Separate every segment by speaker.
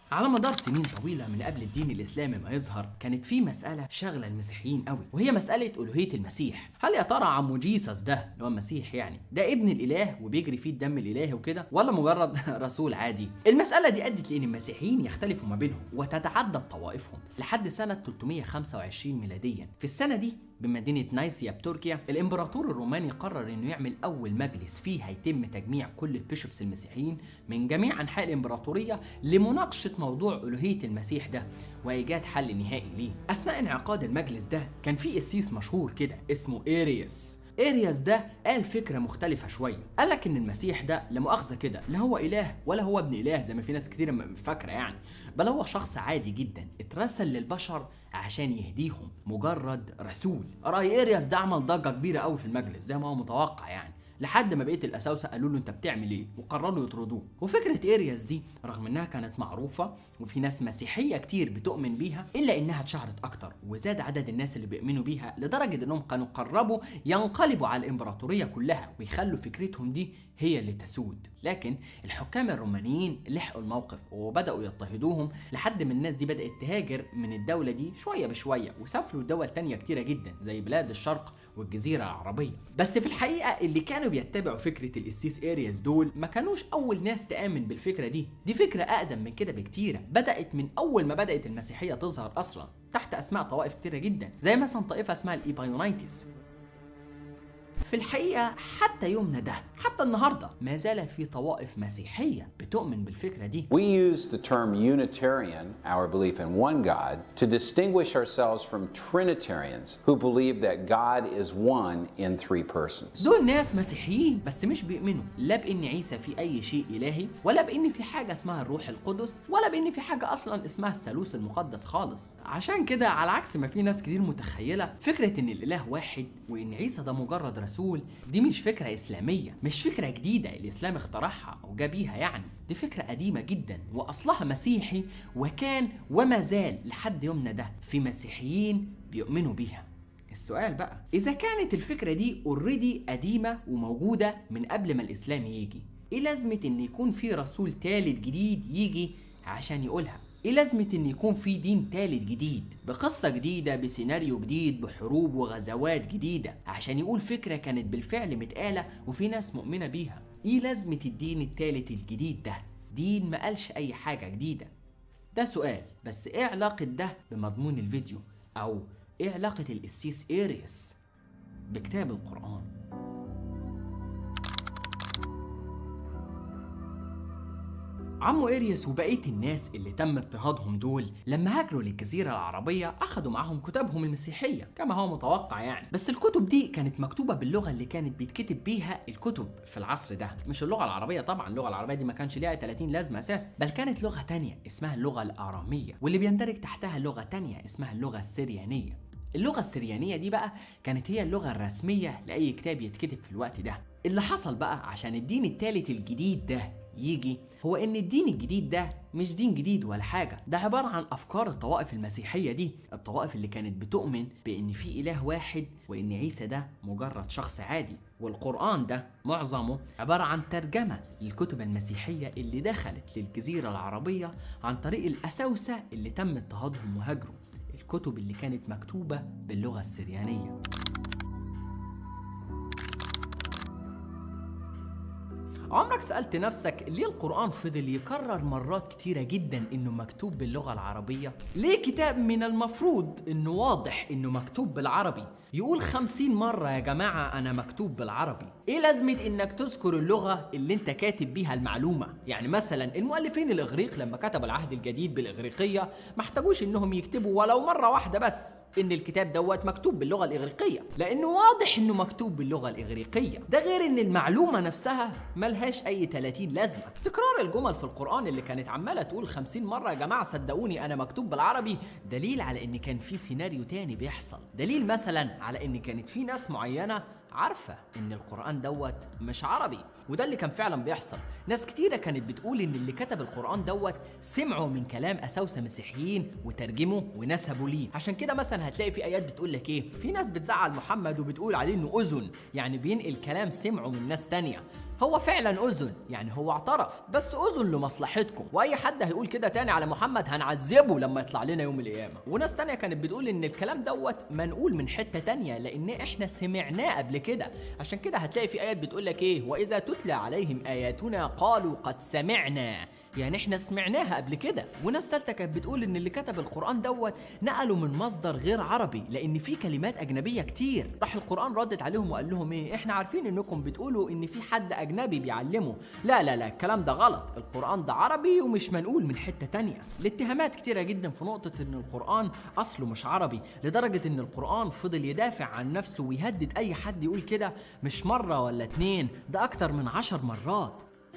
Speaker 1: على مدار سنين طويلة من قبل الدين الإسلامي ما يظهر كانت في مسألة شغلة المسيحيين قوي وهي مسألة ألوهية المسيح هل يا ترى عمو جيسس ده اللي هو المسيح يعني ده ابن الإله وبيجري فيه الدم الإلهي وكده ولا مجرد رسول عادي المسألة دي أدت لأن المسيحيين يختلفوا ما بينهم وتتعدد طوائفهم لحد سنة 325 ميلاديا في السنة دي بمدينة نايسيا بتركيا الإمبراطور الروماني قرر إنه يعمل أول مجلس فيه هيتم تجميع كل البيشوبس المسيحيين من جميع أنحاء الإمبراطورية لمناقشة موضوع ألوهية المسيح ده وإيجاد حل نهائي ليه أثناء انعقاد المجلس ده كان في قسيس مشهور كده اسمه إيريوس ارياس ده قال فكره مختلفه شويه قال لك ان المسيح ده لا مؤاخذه كده لا هو اله ولا هو ابن اله زي ما في ناس كتير م- فاكره يعني بل هو شخص عادي جدا اترسل للبشر عشان يهديهم مجرد رسول راي ارياس ده عمل ضجه كبيره قوي في المجلس زي ما هو متوقع يعني لحد ما بقيه الاساوسه قالوا له انت بتعمل ايه وقرروا يطردوه وفكره ارياس دي رغم انها كانت معروفه وفي ناس مسيحيه كتير بتؤمن بيها الا انها اتشهرت اكتر وزاد عدد الناس اللي بيؤمنوا بيها لدرجه انهم كانوا قربوا ينقلبوا على الامبراطوريه كلها ويخلوا فكرتهم دي هي اللي تسود لكن الحكام الرومانيين لحقوا الموقف وبداوا يضطهدوهم لحد ما الناس دي بدات تهاجر من الدوله دي شويه بشويه وسافروا لدول تانية كتيره جدا زي بلاد الشرق والجزيره العربيه بس في الحقيقه اللي كانوا بيتبعوا فكره القسيس ارياس دول ما كانوش اول ناس تامن بالفكره دي دي فكره اقدم من كده بكتير بدات من اول ما بدات المسيحيه تظهر اصلا تحت اسماء طوائف كتيره جدا زي مثلا طائفه اسمها الايبايونايتس في الحقيقة حتى يومنا ده حتى النهاردة ما زالت في طوائف مسيحية بتؤمن بالفكرة دي
Speaker 2: We use the term Unitarian, our belief in one God, to distinguish ourselves from Trinitarians who believe that God is one in three persons.
Speaker 1: دول ناس مسيحيين بس مش بيؤمنوا لا بان عيسى في اي شيء الهي ولا بان في حاجه اسمها الروح القدس ولا بان في حاجه اصلا اسمها الثالوث المقدس خالص عشان كده على عكس ما في ناس كتير متخيله فكره ان الاله واحد وان عيسى ده مجرد رسول دي مش فكره اسلاميه مش فكره جديده الاسلام اخترعها او جا بيها يعني دي فكره قديمه جدا واصلها مسيحي وكان وما زال لحد يومنا ده في مسيحيين بيؤمنوا بيها السؤال بقى إذا كانت الفكرة دي اوريدي قديمة وموجودة من قبل ما الإسلام يجي إيه لازمة إن يكون في رسول تالت جديد يجي عشان يقولها؟ إيه لازمة إن يكون في دين تالت جديد بقصة جديدة بسيناريو جديد بحروب وغزوات جديدة عشان يقول فكرة كانت بالفعل متقالة وفي ناس مؤمنة بيها إيه لازمة الدين التالت الجديد ده؟ دين ما قالش أي حاجة جديدة ده سؤال بس ايه علاقة ده بمضمون الفيديو او ايه علاقة القسيس ايريس بكتاب القرآن عمو إيريس وبقية الناس اللي تم اضطهادهم دول لما هاجروا للجزيرة العربية أخدوا معاهم كتبهم المسيحية كما هو متوقع يعني بس الكتب دي كانت مكتوبة باللغة اللي كانت بيتكتب بيها الكتب في العصر ده مش اللغة العربية طبعا اللغة العربية دي ما كانش ليها 30 لازمة أساسا بل كانت لغة تانية اسمها اللغة الآرامية واللي بيندرج تحتها لغة تانية اسمها اللغة السريانية اللغة السريانية دي بقى كانت هي اللغة الرسمية لأي كتاب يتكتب في الوقت ده اللي حصل بقى عشان الدين التالت الجديد ده يجي هو ان الدين الجديد ده مش دين جديد ولا حاجة ده عبارة عن أفكار الطوائف المسيحية دي الطوائف اللي كانت بتؤمن بأن في إله واحد وأن عيسى ده مجرد شخص عادي والقرآن ده معظمه عبارة عن ترجمة للكتب المسيحية اللي دخلت للجزيرة العربية عن طريق الأساوسة اللي تم اضطهادهم وهجروا الكتب اللي كانت مكتوبة باللغة السريانية عمرك سألت نفسك ليه القرآن فضل يكرر مرات كتيرة جدا إنه مكتوب باللغة العربية؟ ليه كتاب من المفروض إنه واضح إنه مكتوب بالعربي يقول خمسين مرة يا جماعة أنا مكتوب بالعربي إيه لازمة إنك تذكر اللغة اللي أنت كاتب بيها المعلومة؟ يعني مثلا المؤلفين الإغريق لما كتبوا العهد الجديد بالإغريقية ما احتاجوش إنهم يكتبوا ولو مرة واحدة بس إن الكتاب دوت مكتوب باللغة الإغريقية لأنه واضح إنه مكتوب باللغة الإغريقية ده غير إن المعلومة نفسها ملهاش أي 30 لازمة تكرار الجمل في القرآن اللي كانت عمالة تقول 50 مرة يا جماعة صدقوني أنا مكتوب بالعربي دليل على إن كان في سيناريو تاني بيحصل دليل مثلا على إن كانت في ناس معينة عارفة إن القرآن دوت مش عربي وده اللي كان فعلا بيحصل ناس كتيرة كانت بتقول إن اللي كتب القرآن دوت سمعوا من كلام أساوسة مسيحيين وترجموا ونسبوا ليه عشان كده مثلا هتلاقي في آيات بتقول لك إيه في ناس بتزعل محمد وبتقول عليه إنه أذن يعني بينقل كلام سمعه من ناس تانية هو فعلا اذن يعني هو اعترف بس اذن لمصلحتكم واي حد هيقول كده تاني على محمد هنعذبه لما يطلع لنا يوم القيامه وناس تانية كانت بتقول ان الكلام دوت منقول من حته تانية لان احنا سمعناه قبل كده عشان كده هتلاقي في ايات بتقول لك ايه واذا تتلى عليهم اياتنا قالوا قد سمعنا يعني احنا سمعناها قبل كده وناس تالتة كانت بتقول ان اللي كتب القران دوت نقله من مصدر غير عربي لان في كلمات اجنبيه كتير راح القران ردت عليهم وقال لهم ايه احنا عارفين انكم بتقولوا ان في حد اجنبي بيعلمه لا لا لا الكلام ده غلط القران ده عربي ومش منقول من حته تانية الاتهامات كتيره جدا في نقطه ان القران اصله مش عربي لدرجه ان القران فضل يدافع عن نفسه ويهدد اي حد يقول كده مش مره ولا اتنين ده اكتر من عشر مرات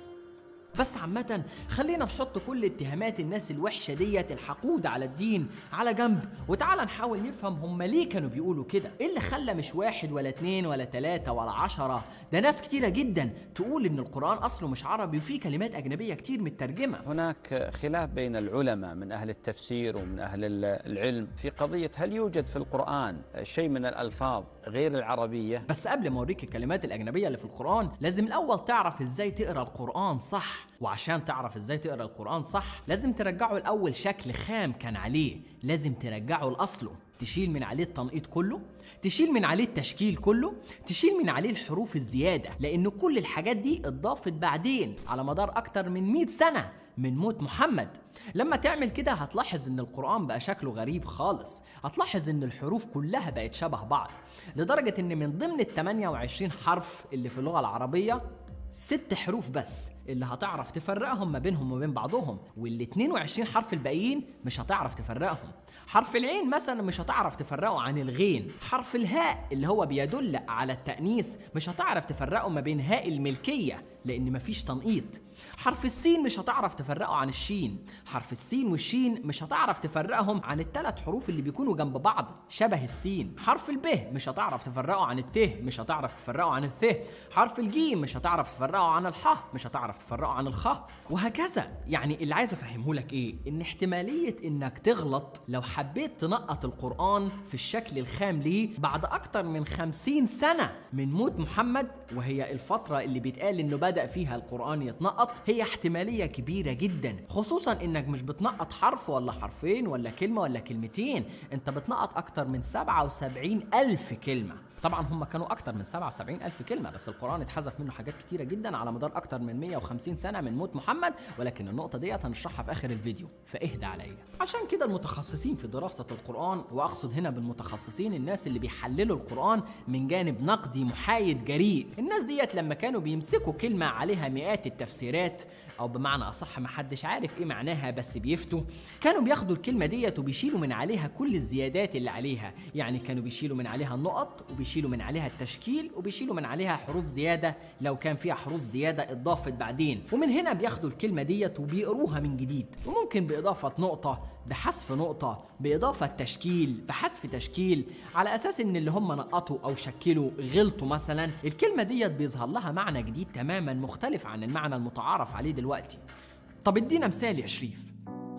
Speaker 1: بس عامة خلينا نحط كل اتهامات الناس الوحشة ديت الحقود على الدين على جنب وتعالى نحاول نفهم هم ليه كانوا بيقولوا كده ايه اللي خلى مش واحد ولا اتنين ولا تلاتة ولا عشرة ده ناس كتيرة جدا تقول ان القرآن اصله مش عربي وفيه كلمات اجنبية كتير مترجمة
Speaker 3: هناك خلاف بين العلماء من أهل التفسير ومن أهل العلم في قضية هل يوجد في القرآن شيء من الألفاظ غير العربية
Speaker 1: بس قبل ما اوريك الكلمات الاجنبيه اللي في القران لازم الاول تعرف ازاي تقرا القران صح وعشان تعرف ازاي تقرا القران صح لازم ترجعه الاول شكل خام كان عليه لازم ترجعه لاصله تشيل من عليه التنقيط كله تشيل من عليه التشكيل كله تشيل من عليه الحروف الزياده لان كل الحاجات دي اتضافت بعدين على مدار اكتر من 100 سنه من موت محمد لما تعمل كده هتلاحظ ان القرآن بقى شكله غريب خالص هتلاحظ ان الحروف كلها بقت شبه بعض لدرجة ان من ضمن ال 28 حرف اللي في اللغة العربية ست حروف بس اللي هتعرف تفرقهم ما بينهم وبين بعضهم وال 22 حرف الباقيين مش هتعرف تفرقهم حرف العين مثلا مش هتعرف تفرقه عن الغين حرف الهاء اللي هو بيدل على التأنيث مش هتعرف تفرقه ما بين هاء الملكية لأن مفيش تنقيط حرف السين مش هتعرف تفرقه عن الشين حرف السين والشين مش هتعرف تفرقهم عن الثلاث حروف اللي بيكونوا جنب بعض شبه السين حرف الب مش هتعرف تفرقه عن الت مش هتعرف تفرقه عن الث حرف الجيم مش هتعرف تفرقه عن الح مش هتعرف تفرقه عن الخ وهكذا يعني اللي عايز افهمه لك ايه ان احتماليه انك تغلط لو حبيت تنقط القران في الشكل الخام ليه بعد اكتر من خمسين سنه من موت محمد وهي الفتره اللي بيتقال انه بدا فيها القران يتنقط هي احتماليه كبيره جدا خصوصا انك مش بتنقط حرف ولا حرفين ولا كلمه ولا كلمتين انت بتنقط اكتر من 77 الف كلمه طبعا هم كانوا اكتر من 77 الف كلمه بس القران اتحذف منه حاجات كتيره جدا على مدار اكتر من 150 سنه من موت محمد ولكن النقطه ديت هنشرحها في اخر الفيديو فاهدى عليا عشان كده المتخصصين في دراسه القران واقصد هنا بالمتخصصين الناس اللي بيحللوا القران من جانب نقدي محايد جريء الناس ديت لما كانوا بيمسكوا كلمه عليها مئات التفسيرات او بمعنى اصح محدش عارف ايه معناها بس بيفتوا كانوا بياخدوا الكلمه ديت وبيشيلوا من عليها كل الزيادات اللي عليها يعني كانوا بيشيلوا من عليها النقط وبيشيلوا من عليها التشكيل وبيشيلوا من عليها حروف زياده لو كان فيها حروف زياده اتضافت بعدين ومن هنا بياخدوا الكلمه ديت وبيقروها من جديد وممكن باضافه نقطه بحذف نقطه باضافه تشكيل بحذف تشكيل على اساس ان اللي هم نقطوا او شكلوا غلطوا مثلا الكلمه ديت بيظهر لها معنى جديد تماما مختلف عن المعنى المتعارف عليه دلوقتي طب ادينا مثال يا شريف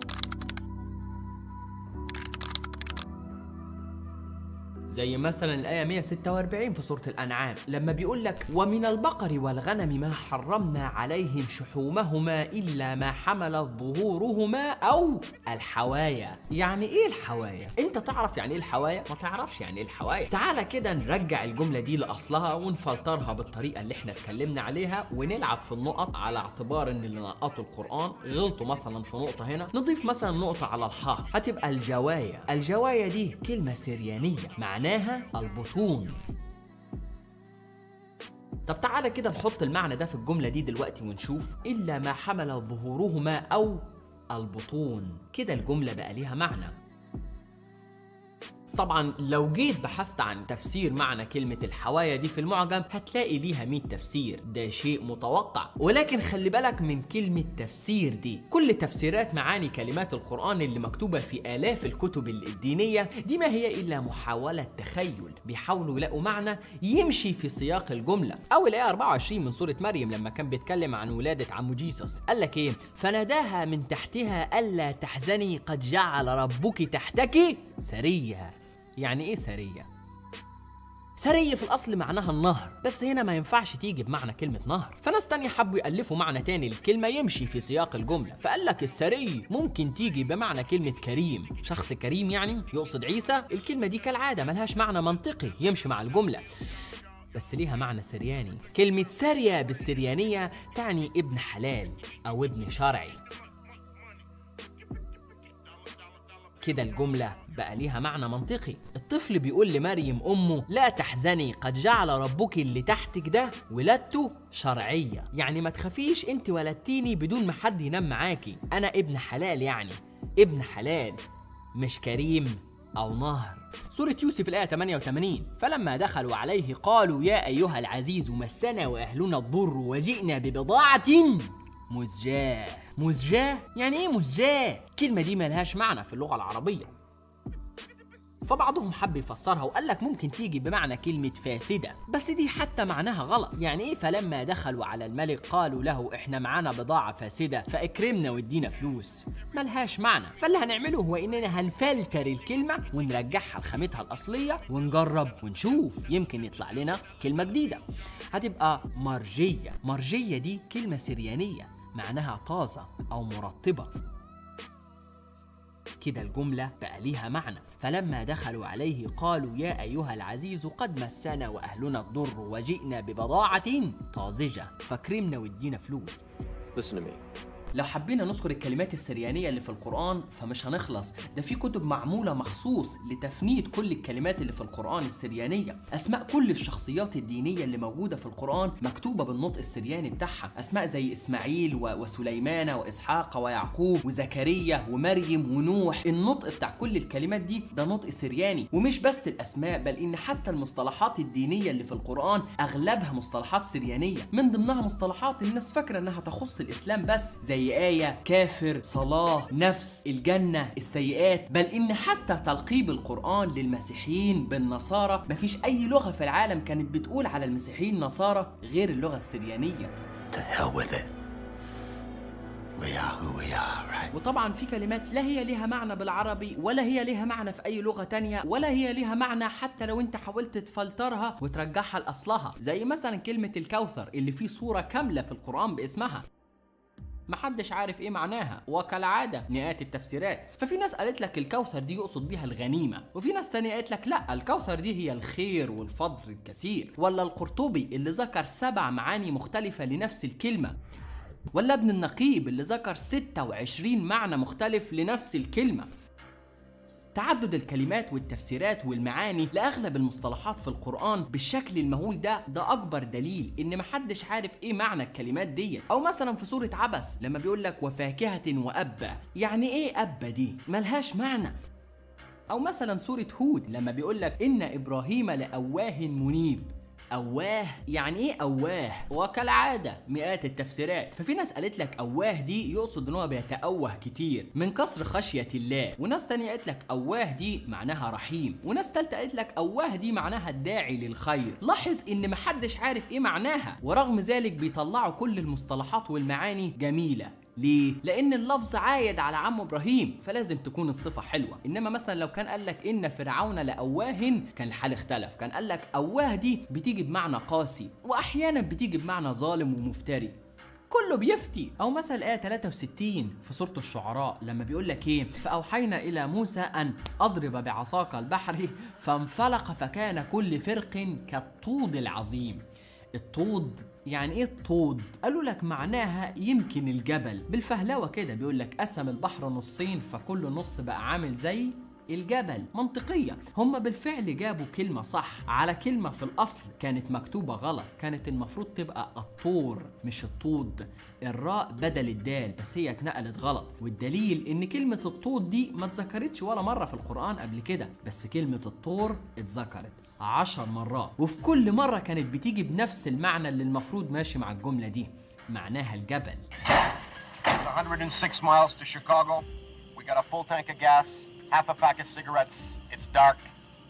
Speaker 1: زي مثلا الآية 146 في سورة الأنعام لما بيقول لك ومن البقر والغنم ما حرمنا عليهم شحومهما إلا ما حملت ظهورهما أو الحوايا يعني إيه الحوايا؟ أنت تعرف يعني إيه الحوايا؟ ما تعرفش يعني إيه الحوايا تعالى كده نرجع الجملة دي لأصلها ونفلترها بالطريقة اللي احنا اتكلمنا عليها ونلعب في النقط على اعتبار ان اللي نقطوا القرآن غلطوا مثلا في نقطة هنا نضيف مثلا نقطة على الحاء هتبقى الجوايا الجوايا دي كلمة سريانية معناها البطون طب تعالى كده نحط المعنى ده في الجملة دي دلوقتي ونشوف إلا ما حمل ظهورهما أو البطون كده الجملة بقى ليها معنى طبعا لو جيت بحثت عن تفسير معنى كلمة الحوايا دي في المعجم هتلاقي ليها 100 تفسير ده شيء متوقع ولكن خلي بالك من كلمة تفسير دي كل تفسيرات معاني كلمات القرآن اللي مكتوبة في آلاف الكتب الدينية دي ما هي إلا محاولة تخيل بيحاولوا يلاقوا معنى يمشي في سياق الجملة أو الآية 24 من سورة مريم لما كان بيتكلم عن ولادة عمو جيسوس قال لك إيه فناداها من تحتها ألا تحزني قد جعل ربك تحتك سريا يعني ايه سريه سري في الأصل معناها النهر بس هنا ما ينفعش تيجي بمعنى كلمة نهر فناس تانية حبوا يألفوا معنى تاني للكلمة يمشي في سياق الجملة فقال لك السري ممكن تيجي بمعنى كلمة كريم شخص كريم يعني يقصد عيسى الكلمة دي كالعادة ملهاش معنى منطقي يمشي مع الجملة بس ليها معنى سرياني كلمة سارية بالسريانية تعني ابن حلال أو ابن شرعي كده الجملة بقى ليها معنى منطقي الطفل بيقول لمريم أمه لا تحزني قد جعل ربك اللي تحتك ده ولادته شرعية يعني ما تخافيش انت ولدتيني بدون ما حد ينام معاكي أنا ابن حلال يعني ابن حلال مش كريم أو نهر سورة يوسف الآية 88 فلما دخلوا عليه قالوا يا أيها العزيز مسنا وأهلنا الضر وجئنا ببضاعة مزجاة مزجاة؟ يعني إيه مزجاة؟ الكلمة دي ملهاش معنى في اللغة العربية فبعضهم حب يفسرها وقال لك ممكن تيجي بمعنى كلمة فاسدة بس دي حتى معناها غلط يعني ايه فلما دخلوا على الملك قالوا له احنا معانا بضاعة فاسدة فاكرمنا وادينا فلوس ملهاش معنى فاللي هنعمله هو اننا هنفلتر الكلمة ونرجعها لخامتها الاصلية ونجرب ونشوف يمكن يطلع لنا كلمة جديدة هتبقى مرجية مرجية دي كلمة سريانية معناها طازة او مرطبة كده الجملة بقى ليها معنى فلما دخلوا عليه قالوا يا أيها العزيز قد مسنا وأهلنا الضر وجئنا ببضاعة طازجة فاكرمنا وادينا فلوس
Speaker 4: Listen to me.
Speaker 1: لو حبينا نذكر الكلمات السريانية اللي في القرآن فمش هنخلص ده في كتب معمولة مخصوص لتفنيد كل الكلمات اللي في القرآن السريانية أسماء كل الشخصيات الدينية اللي موجودة في القرآن مكتوبة بالنطق السرياني بتاعها أسماء زي إسماعيل و- وسليمان وإسحاق ويعقوب وزكريا ومريم ونوح النطق بتاع كل الكلمات دي ده نطق سرياني ومش بس الأسماء بل إن حتى المصطلحات الدينية اللي في القرآن أغلبها مصطلحات سريانية من ضمنها مصطلحات الناس فاكرة إنها تخص الإسلام بس زي آية كافر صلاة نفس الجنة السيئات بل إن حتى تلقيب القرآن للمسيحيين بالنصارى مفيش أي لغة في العالم كانت بتقول على المسيحيين نصارى غير اللغة السريانية
Speaker 5: To hell with it. We are who we are, right?
Speaker 1: وطبعا في كلمات لا هي ليها معنى بالعربي ولا هي ليها معنى في اي لغه تانية ولا هي ليها معنى حتى لو انت حاولت تفلترها وترجعها لاصلها زي مثلا كلمه الكوثر اللي فيه صوره كامله في القران باسمها محدش عارف ايه معناها وكالعاده مئات التفسيرات ففي ناس قالت لك الكوثر دي يقصد بيها الغنيمه وفي ناس تانية قالت لك لا الكوثر دي هي الخير والفضل الكثير ولا القرطبي اللي ذكر سبع معاني مختلفه لنفس الكلمه ولا ابن النقيب اللي ذكر 26 معنى مختلف لنفس الكلمة تعدد الكلمات والتفسيرات والمعاني لأغلب المصطلحات في القرآن بالشكل المهول ده ده أكبر دليل إن محدش عارف إيه معنى الكلمات دي أو مثلا في سورة عبس لما بيقول لك وفاكهة وأبا يعني إيه أبا دي ملهاش معنى أو مثلا سورة هود لما بيقول لك إن إبراهيم لأواه منيب أواه يعني إيه أواه؟ وكالعادة مئات التفسيرات ففي ناس قالت لك أواه دي يقصد إن هو بيتأوه كتير من كسر خشية الله وناس تانية قالت لك أواه دي معناها رحيم وناس تالتة قالت لك أواه دي معناها الداعي للخير لاحظ إن محدش عارف إيه معناها ورغم ذلك بيطلعوا كل المصطلحات والمعاني جميلة ليه؟ لأن اللفظ عايد على عم إبراهيم فلازم تكون الصفة حلوة، إنما مثلا لو كان قال لك إن فرعون لأواه كان الحال اختلف، كان قال لك أواه دي بتيجي بمعنى قاسي، وأحيانا بتيجي بمعنى ظالم ومفتري. كله بيفتي او مثلا ايه 63 في سوره الشعراء لما بيقول لك ايه فاوحينا الى موسى ان اضرب بعصاك البحر فانفلق فكان كل فرق كالطود العظيم الطود يعني ايه الطود؟ قالوا لك معناها يمكن الجبل بالفهلوه كده بيقول لك قسم البحر نصين فكل نص بقى عامل زي الجبل منطقية هم بالفعل جابوا كلمة صح على كلمة في الأصل كانت مكتوبة غلط كانت المفروض تبقى الطور مش الطود الراء بدل الدال بس هي اتنقلت غلط والدليل ان كلمة الطود دي ما اتذكرتش ولا مرة في القرآن قبل كده بس كلمة الطور اتذكرت عشر مرات وفي كل مرة كانت بتيجي بنفس المعنى اللي المفروض ماشي مع الجملة دي معناها الجبل
Speaker 6: It's 106 miles to Chicago. We got a full tank of gas, half a pack of cigarettes. It's dark,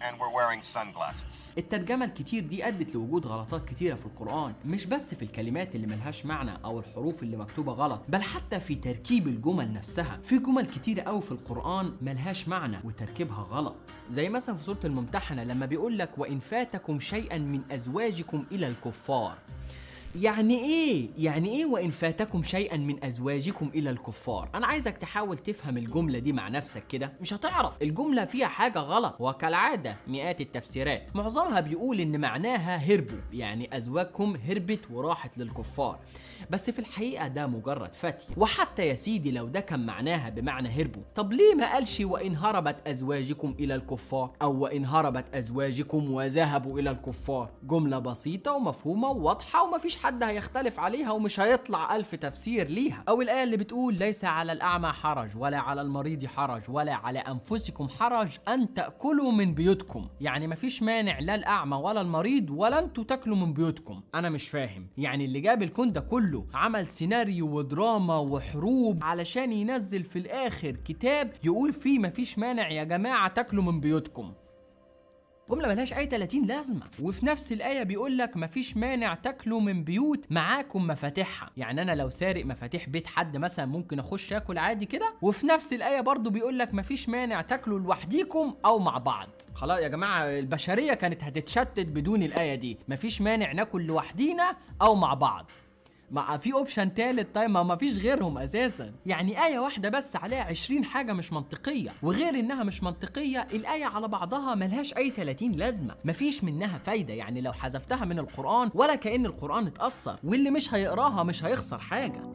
Speaker 6: and we're wearing sunglasses.
Speaker 1: الترجمة الكتير دي أدت لوجود غلطات كتيرة في القرآن مش بس في الكلمات اللي ملهاش معنى أو الحروف اللي مكتوبة غلط بل حتى في تركيب الجمل نفسها في جمل كتيرة أوي في القرآن ملهاش معنى وتركيبها غلط زي مثلا في سورة الممتحنة لما بيقول لك وإن فاتكم شيئا من أزواجكم إلى الكفار يعني ايه يعني ايه وان فاتكم شيئا من ازواجكم الى الكفار انا عايزك تحاول تفهم الجمله دي مع نفسك كده مش هتعرف الجمله فيها حاجه غلط وكالعاده مئات التفسيرات معظمها بيقول ان معناها هربوا يعني ازواجكم هربت وراحت للكفار بس في الحقيقه ده مجرد فتي وحتى يا سيدي لو ده كان معناها بمعنى هربوا طب ليه ما قالش وان هربت ازواجكم الى الكفار او وان هربت ازواجكم وذهبوا الى الكفار جمله بسيطه ومفهومه وواضحه ومفيش حد هيختلف عليها ومش هيطلع ألف تفسير ليها أو الآية اللي بتقول ليس على الأعمى حرج ولا على المريض حرج ولا على أنفسكم حرج أن تأكلوا من بيوتكم يعني مفيش مانع لا الأعمى ولا المريض ولا أنتوا تاكلوا من بيوتكم أنا مش فاهم يعني اللي جاب الكون ده كله عمل سيناريو ودراما وحروب علشان ينزل في الآخر كتاب يقول فيه مفيش مانع يا جماعة تاكلوا من بيوتكم جملة ملهاش أي 30 لازمة وفي نفس الآية بيقول لك مفيش مانع تاكلوا من بيوت معاكم مفاتيحها يعني أنا لو سارق مفاتيح بيت حد مثلا ممكن أخش آكل عادي كده وفي نفس الآية برضو بيقول لك مفيش مانع تاكلوا لوحديكم أو مع بعض خلاص يا جماعة البشرية كانت هتتشتت بدون الآية دي مفيش مانع ناكل لوحدينا أو مع بعض ما في اوبشن تالت طيب ما فيش غيرهم اساسا يعني ايه واحده بس عليها 20 حاجه مش منطقيه وغير انها مش منطقيه الايه على بعضها ملهاش اي 30 لازمه مفيش منها فايده يعني لو حذفتها من القران ولا كان القران اتاثر واللي مش هيقراها مش هيخسر حاجه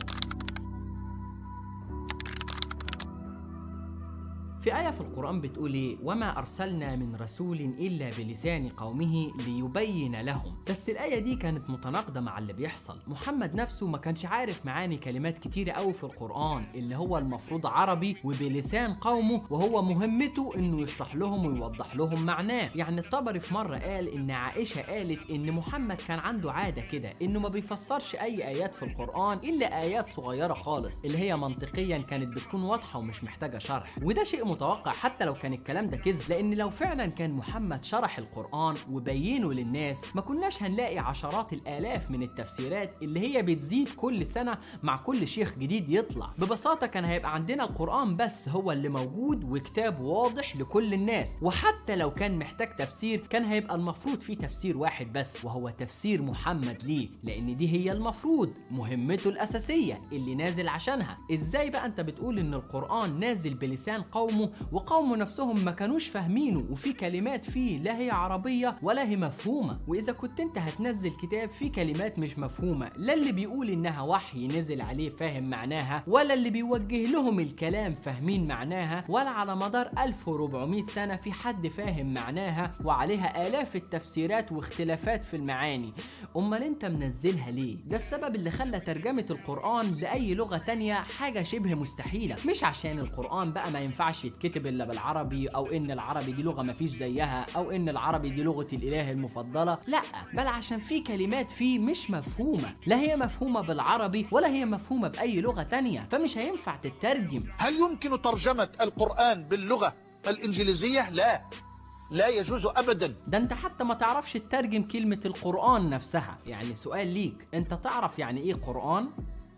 Speaker 1: في آية في القرآن بتقول إيه؟ وما أرسلنا من رسول إلا بلسان قومه ليبين لهم، بس الآية دي كانت متناقضة مع اللي بيحصل، محمد نفسه ما كانش عارف معاني كلمات كتيرة أوي في القرآن اللي هو المفروض عربي وبلسان قومه وهو مهمته إنه يشرح لهم ويوضح لهم معناه، يعني الطبري في مرة قال إن عائشة قالت إن محمد كان عنده عادة كده إنه ما بيفسرش أي آيات في القرآن إلا آيات صغيرة خالص اللي هي منطقيا كانت بتكون واضحة ومش محتاجة شرح، وده شيء متوقع حتى لو كان الكلام ده كذب لان لو فعلا كان محمد شرح القران وبينه للناس ما كناش هنلاقي عشرات الالاف من التفسيرات اللي هي بتزيد كل سنه مع كل شيخ جديد يطلع ببساطه كان هيبقى عندنا القران بس هو اللي موجود وكتاب واضح لكل الناس وحتى لو كان محتاج تفسير كان هيبقى المفروض فيه تفسير واحد بس وهو تفسير محمد ليه لان دي هي المفروض مهمته الاساسيه اللي نازل عشانها ازاي بقى انت بتقول ان القران نازل بلسان قومه وقومه نفسهم ما كانوش فاهمينه وفي كلمات فيه لا هي عربية ولا هي مفهومة وإذا كنت أنت هتنزل كتاب فيه كلمات مش مفهومة لا اللي بيقول إنها وحي نزل عليه فاهم معناها ولا اللي بيوجه لهم الكلام فاهمين معناها ولا على مدار 1400 سنة في حد فاهم معناها وعليها آلاف التفسيرات واختلافات في المعاني أمال أنت منزلها ليه؟ ده السبب اللي خلى ترجمة القرآن لأي لغة تانية حاجة شبه مستحيلة مش عشان القرآن بقى ما ينفعش يتكتب الا بالعربي او ان العربي دي لغه مفيش زيها او ان العربي دي لغه الاله المفضله لا بل عشان في كلمات فيه مش مفهومه لا هي مفهومه بالعربي ولا هي مفهومه باي لغه تانية فمش هينفع تترجم
Speaker 4: هل يمكن ترجمة القرآن باللغة الإنجليزية؟ لا لا يجوز أبدا
Speaker 1: ده انت حتى ما تعرفش تترجم كلمه القران نفسها يعني سؤال ليك انت تعرف يعني ايه قران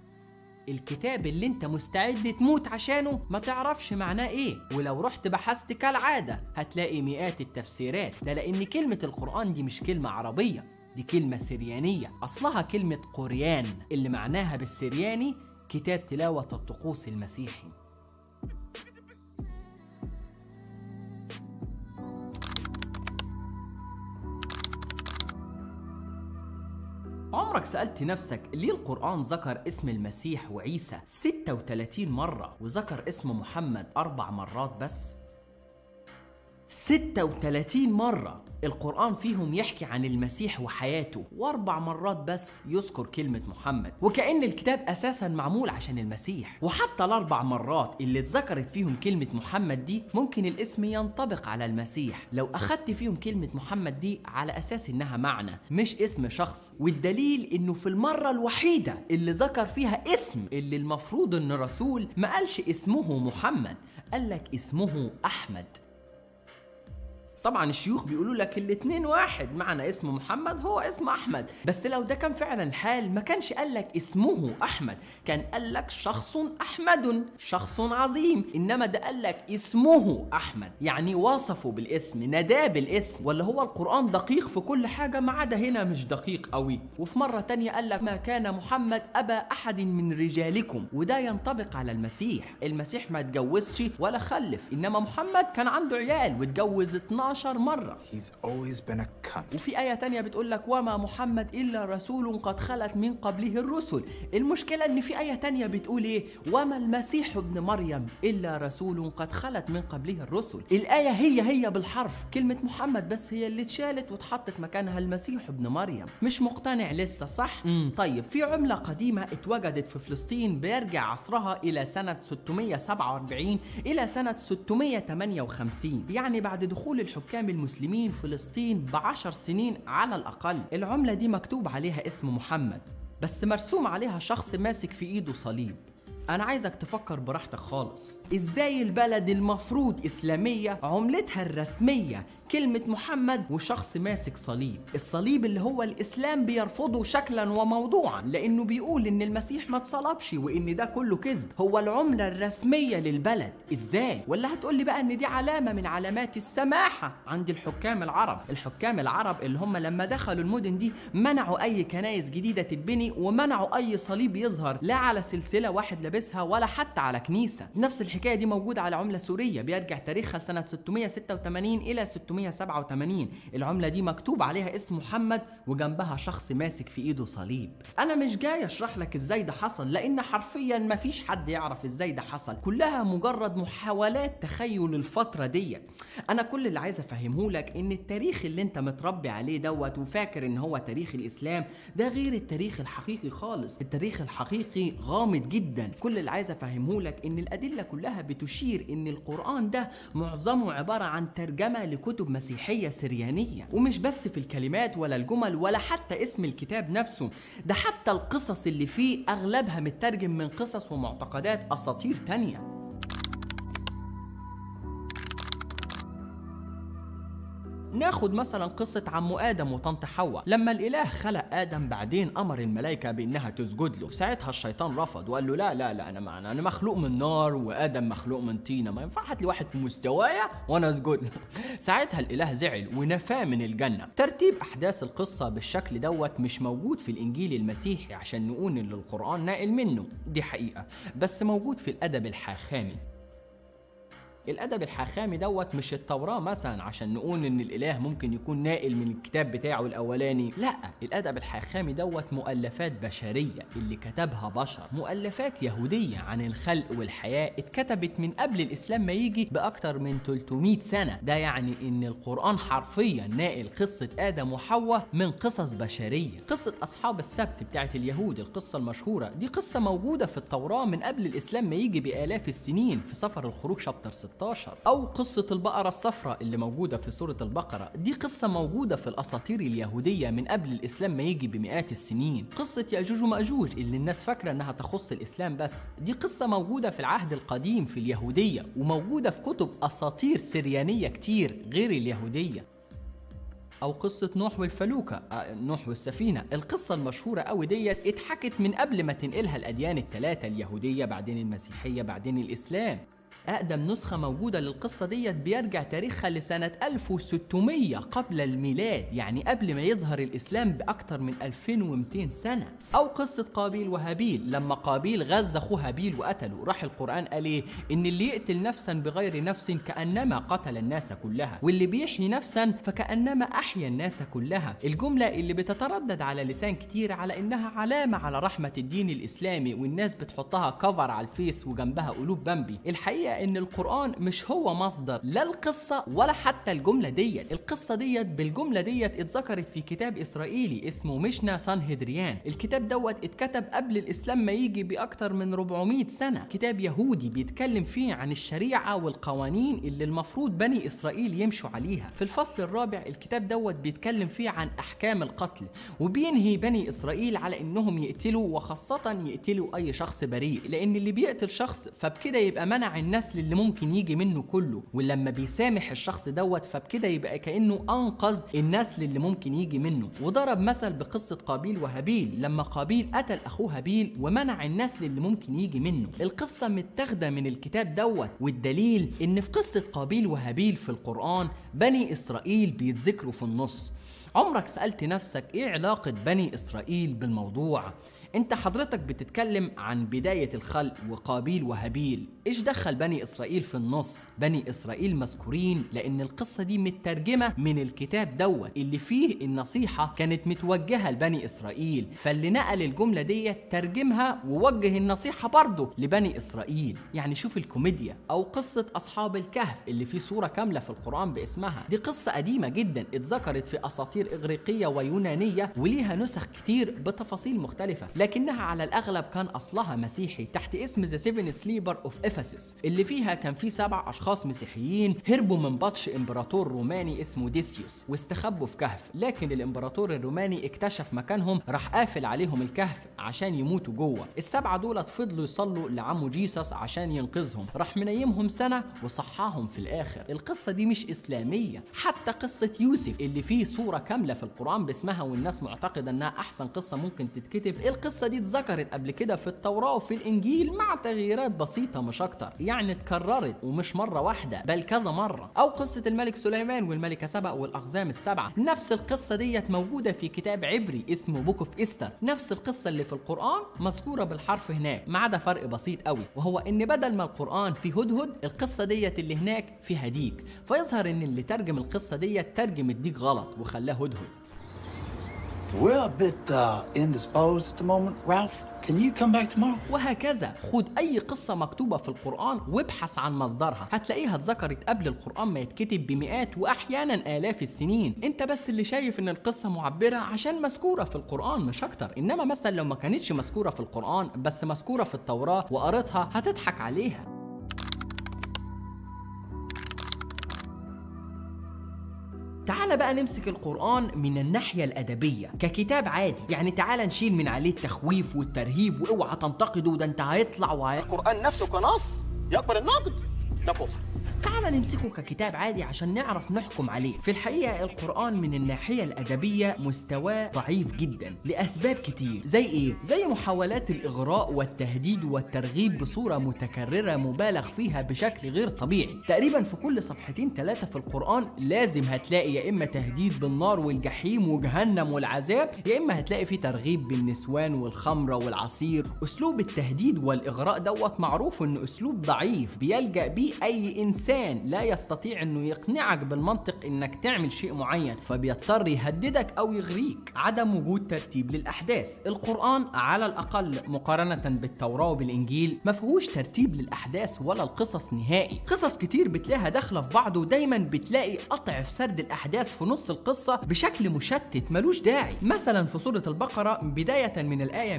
Speaker 1: الكتاب اللي انت مستعد تموت عشانه ما تعرفش معناه ايه ولو رحت بحثت كالعادة هتلاقي مئات التفسيرات ده لان كلمة القرآن دي مش كلمة عربية دي كلمة سريانية أصلها كلمة قريان اللي معناها بالسرياني كتاب تلاوة الطقوس المسيحي عمرك سألت نفسك ليه القرآن ذكر اسم المسيح وعيسى 36 مرة وذكر اسم محمد أربع مرات بس؟ 36 مرة القرآن فيهم يحكي عن المسيح وحياته وأربع مرات بس يذكر كلمة محمد وكأن الكتاب أساسا معمول عشان المسيح وحتى الأربع مرات اللي اتذكرت فيهم كلمة محمد دي ممكن الاسم ينطبق على المسيح لو أخدت فيهم كلمة محمد دي على أساس إنها معنى مش اسم شخص والدليل إنه في المرة الوحيدة اللي ذكر فيها اسم اللي المفروض إن رسول ما قالش اسمه محمد قال لك اسمه أحمد طبعا الشيوخ بيقولوا لك الاتنين واحد معنى اسم محمد هو اسم احمد بس لو ده كان فعلا الحال ما كانش قال لك اسمه احمد كان قال لك شخص احمد شخص عظيم انما ده قال لك اسمه احمد يعني وصفه بالاسم نداه بالاسم ولا هو القران دقيق في كل حاجه ما عدا هنا مش دقيق قوي وفي مره تانية قال لك ما كان محمد ابا احد من رجالكم وده ينطبق على المسيح المسيح ما اتجوزش ولا خلف انما محمد كان عنده عيال واتجوز 12 مره
Speaker 7: He's always been a cunt.
Speaker 1: وفي آية تانية بتقول لك وما محمد إلا رسول قد خلت من قبله الرسل المشكلة إن في آية تانية بتقول إيه وما المسيح ابن مريم إلا رسول قد خلت من قبله الرسل الآية هي هي بالحرف كلمة محمد بس هي اللي اتشالت واتحطت مكانها المسيح ابن مريم مش مقتنع لسه صح؟ مم. طيب في عملة قديمة اتوجدت في فلسطين بيرجع عصرها إلى سنة 647 إلى سنة 658 يعني بعد دخول الحكام المسلمين فلسطين بعشر سنين على الأقل العملة دي مكتوب عليها اسم محمد بس مرسوم عليها شخص ماسك في إيده صليب أنا عايزك تفكر براحتك خالص إزاي البلد المفروض إسلامية عملتها الرسمية كلمة محمد وشخص ماسك صليب الصليب اللي هو الإسلام بيرفضه شكلا وموضوعا لأنه بيقول إن المسيح ما اتصلبش وإن ده كله كذب هو العملة الرسمية للبلد إزاي ولا هتقولي بقى إن دي علامة من علامات السماحة عند الحكام العرب الحكام العرب اللي هم لما دخلوا المدن دي منعوا أي كنايس جديدة تتبني ومنعوا أي صليب يظهر لا على سلسلة واحد لابسها ولا حتى على كنيسة نفس الحكاية دي موجودة على عملة سورية بيرجع تاريخها سنة 686 إلى 687 العملة دي مكتوب عليها اسم محمد وجنبها شخص ماسك في إيده صليب أنا مش جاي أشرح لك إزاي ده حصل لأن حرفيا مفيش حد يعرف إزاي ده حصل كلها مجرد محاولات تخيل الفترة دي أنا كل اللي عايز أفهمه لك إن التاريخ اللي أنت متربي عليه دوت وفاكر إن هو تاريخ الإسلام ده غير التاريخ الحقيقي خالص التاريخ الحقيقي غامض جدا كل اللي عايز أفهمه لك إن الأدلة كلها بتشير إن القرآن ده معظمه عبارة عن ترجمة لكتب مسيحية سريانية ومش بس في الكلمات ولا الجمل ولا حتى اسم الكتاب نفسه ده حتى القصص اللي فيه أغلبها مترجم من قصص ومعتقدات أساطير تانية ناخد مثلا قصة عمو آدم وطنط حواء لما الإله خلق آدم بعدين أمر الملائكة بإنها تسجد له ساعتها الشيطان رفض وقال له لا لا لا أنا معنا أنا مخلوق من نار وآدم مخلوق من طينة ما ينفع هات لي واحد في مستوايا وأنا أسجد له ساعتها الإله زعل ونفاه من الجنة ترتيب أحداث القصة بالشكل دوت مش موجود في الإنجيل المسيحي عشان نقول إن القرآن ناقل منه دي حقيقة بس موجود في الأدب الحاخامي الادب الحاخامي دوت مش التوراه مثلا عشان نقول ان الاله ممكن يكون ناقل من الكتاب بتاعه الاولاني لا الادب الحاخامي دوت مؤلفات بشريه اللي كتبها بشر مؤلفات يهوديه عن الخلق والحياه اتكتبت من قبل الاسلام ما يجي باكتر من 300 سنه ده يعني ان القران حرفيا ناقل قصه ادم وحواء من قصص بشريه قصه اصحاب السبت بتاعت اليهود القصه المشهوره دي قصه موجوده في التوراه من قبل الاسلام ما يجي بالاف السنين في سفر الخروج شابتر 16 او قصه البقره الصفراء اللي موجوده في سوره البقره دي قصه موجوده في الاساطير اليهوديه من قبل الاسلام ما يجي بمئات السنين قصه ياجوج وماجوج اللي الناس فاكره انها تخص الاسلام بس دي قصه موجوده في العهد القديم في اليهوديه وموجوده في كتب اساطير سريانيه كتير غير اليهوديه او قصه نوح والفلوكه آه نوح والسفينه القصه المشهوره قوي ديت اتحكت من قبل ما تنقلها الاديان الثلاثه اليهوديه بعدين المسيحيه بعدين الاسلام أقدم نسخة موجودة للقصة ديت بيرجع تاريخها لسنة 1600 قبل الميلاد يعني قبل ما يظهر الإسلام بأكثر من 2200 سنة أو قصة قابيل وهابيل لما قابيل غز أخوه هابيل وقتله راح القرآن قال إيه إن اللي يقتل نفسا بغير نفس كأنما قتل الناس كلها واللي بيحيي نفسا فكأنما أحيا الناس كلها الجملة اللي بتتردد على لسان كتير على إنها علامة على رحمة الدين الإسلامي والناس بتحطها كفر على الفيس وجنبها قلوب بامبي الحقيقة ان القرآن مش هو مصدر لا القصة ولا حتى الجملة ديت القصة ديت بالجملة ديت اتذكرت في كتاب اسرائيلي اسمه مشنا سانهدريان الكتاب دوت اتكتب قبل الاسلام ما يجي باكتر من 400 سنة كتاب يهودي بيتكلم فيه عن الشريعة والقوانين اللي المفروض بني اسرائيل يمشوا عليها في الفصل الرابع الكتاب دوت بيتكلم فيه عن احكام القتل وبينهي بني اسرائيل على انهم يقتلوا وخاصة يقتلوا اي شخص بريء لان اللي بيقتل شخص فبكده يبقى منع الناس النسل اللي ممكن يجي منه كله ولما بيسامح الشخص دوت فبكده يبقى كانه انقذ النسل اللي ممكن يجي منه وضرب مثل بقصه قابيل وهابيل لما قابيل قتل اخوه هابيل ومنع النسل اللي ممكن يجي منه القصه متاخده من الكتاب دوت والدليل ان في قصه قابيل وهابيل في القران بني اسرائيل بيتذكروا في النص عمرك سالت نفسك ايه علاقه بني اسرائيل بالموضوع انت حضرتك بتتكلم عن بداية الخلق وقابيل وهابيل ايش دخل بني اسرائيل في النص بني اسرائيل مذكورين لان القصة دي مترجمة من الكتاب دوت اللي فيه النصيحة كانت متوجهة لبني اسرائيل فاللي نقل الجملة دي ترجمها ووجه النصيحة برضه لبني اسرائيل يعني شوف الكوميديا او قصة اصحاب الكهف اللي فيه صورة كاملة في القرآن باسمها دي قصة قديمة جدا اتذكرت في اساطير اغريقية ويونانية وليها نسخ كتير بتفاصيل مختلفة لكنها على الاغلب كان اصلها مسيحي تحت اسم ذا سيفن سليبر اوف افسس اللي فيها كان في سبع اشخاص مسيحيين هربوا من بطش امبراطور روماني اسمه ديسيوس واستخبوا في كهف لكن الامبراطور الروماني اكتشف مكانهم راح قافل عليهم الكهف عشان يموتوا جوه السبعه دول فضلوا يصلوا لعمو جيسس عشان ينقذهم راح منيمهم سنه وصحاهم في الاخر القصه دي مش اسلاميه حتى قصه يوسف اللي فيه صوره كامله في القران باسمها والناس معتقده انها احسن قصه ممكن تتكتب القصه دي اتذكرت قبل كده في التوراه وفي الانجيل مع تغييرات بسيطه مش اكتر يعني اتكررت ومش مره واحده بل كذا مره او قصه الملك سليمان والملكه سبأ والاقزام السبعه نفس القصه ديت موجوده في كتاب عبري اسمه بوك اوف استر نفس القصه اللي في القران مذكوره بالحرف هناك ما عدا فرق بسيط قوي وهو ان بدل ما القران فيه هدهد القصه ديت اللي هناك فيها ديك فيظهر ان اللي ترجم القصه ديت ترجم الديك غلط وخلاه هدهد
Speaker 7: We're a bit uh, indisposed at the moment, Ralph. Can you come back tomorrow?
Speaker 1: وهكذا خد اي قصة مكتوبة في القرآن وابحث عن مصدرها هتلاقيها اتذكرت قبل القرآن ما يتكتب بمئات واحيانا الاف السنين انت بس اللي شايف ان القصة معبرة عشان مذكورة في القرآن مش اكتر انما مثلا لو ما كانتش مذكورة في القرآن بس مذكورة في التوراة وقريتها هتضحك عليها تعال بقى نمسك القرآن من الناحية الأدبية ككتاب عادي يعني تعال نشيل من عليه التخويف والترهيب واوعى تنتقده ده انت هيطلع وهي...
Speaker 8: القرآن نفسه كنص يقبل النقد ده كفر
Speaker 1: تعال نمسكه ككتاب عادي عشان نعرف نحكم عليه في الحقيقة القرآن من الناحية الأدبية مستواه ضعيف جدا لأسباب كتير زي إيه؟ زي محاولات الإغراء والتهديد والترغيب بصورة متكررة مبالغ فيها بشكل غير طبيعي تقريبا في كل صفحتين ثلاثة في القرآن لازم هتلاقي يا إما تهديد بالنار والجحيم وجهنم والعذاب يا إما هتلاقي فيه ترغيب بالنسوان والخمرة والعصير أسلوب التهديد والإغراء دوت معروف إنه أسلوب ضعيف بيلجأ بيه أي إنسان لا يستطيع إنه يقنعك بالمنطق إنك تعمل شيء معين فبيضطر يهددك أو يغريك عدم وجود ترتيب للأحداث القرآن على الأقل مقارنة بالتوراة وبالإنجيل ما فيهوش ترتيب للأحداث ولا القصص نهائي قصص كتير بتلاقيها داخلة في بعض ودايما بتلاقي قطع في سرد الأحداث في نص القصة بشكل مشتت ملوش داعي مثلا في سورة البقرة بداية من الآية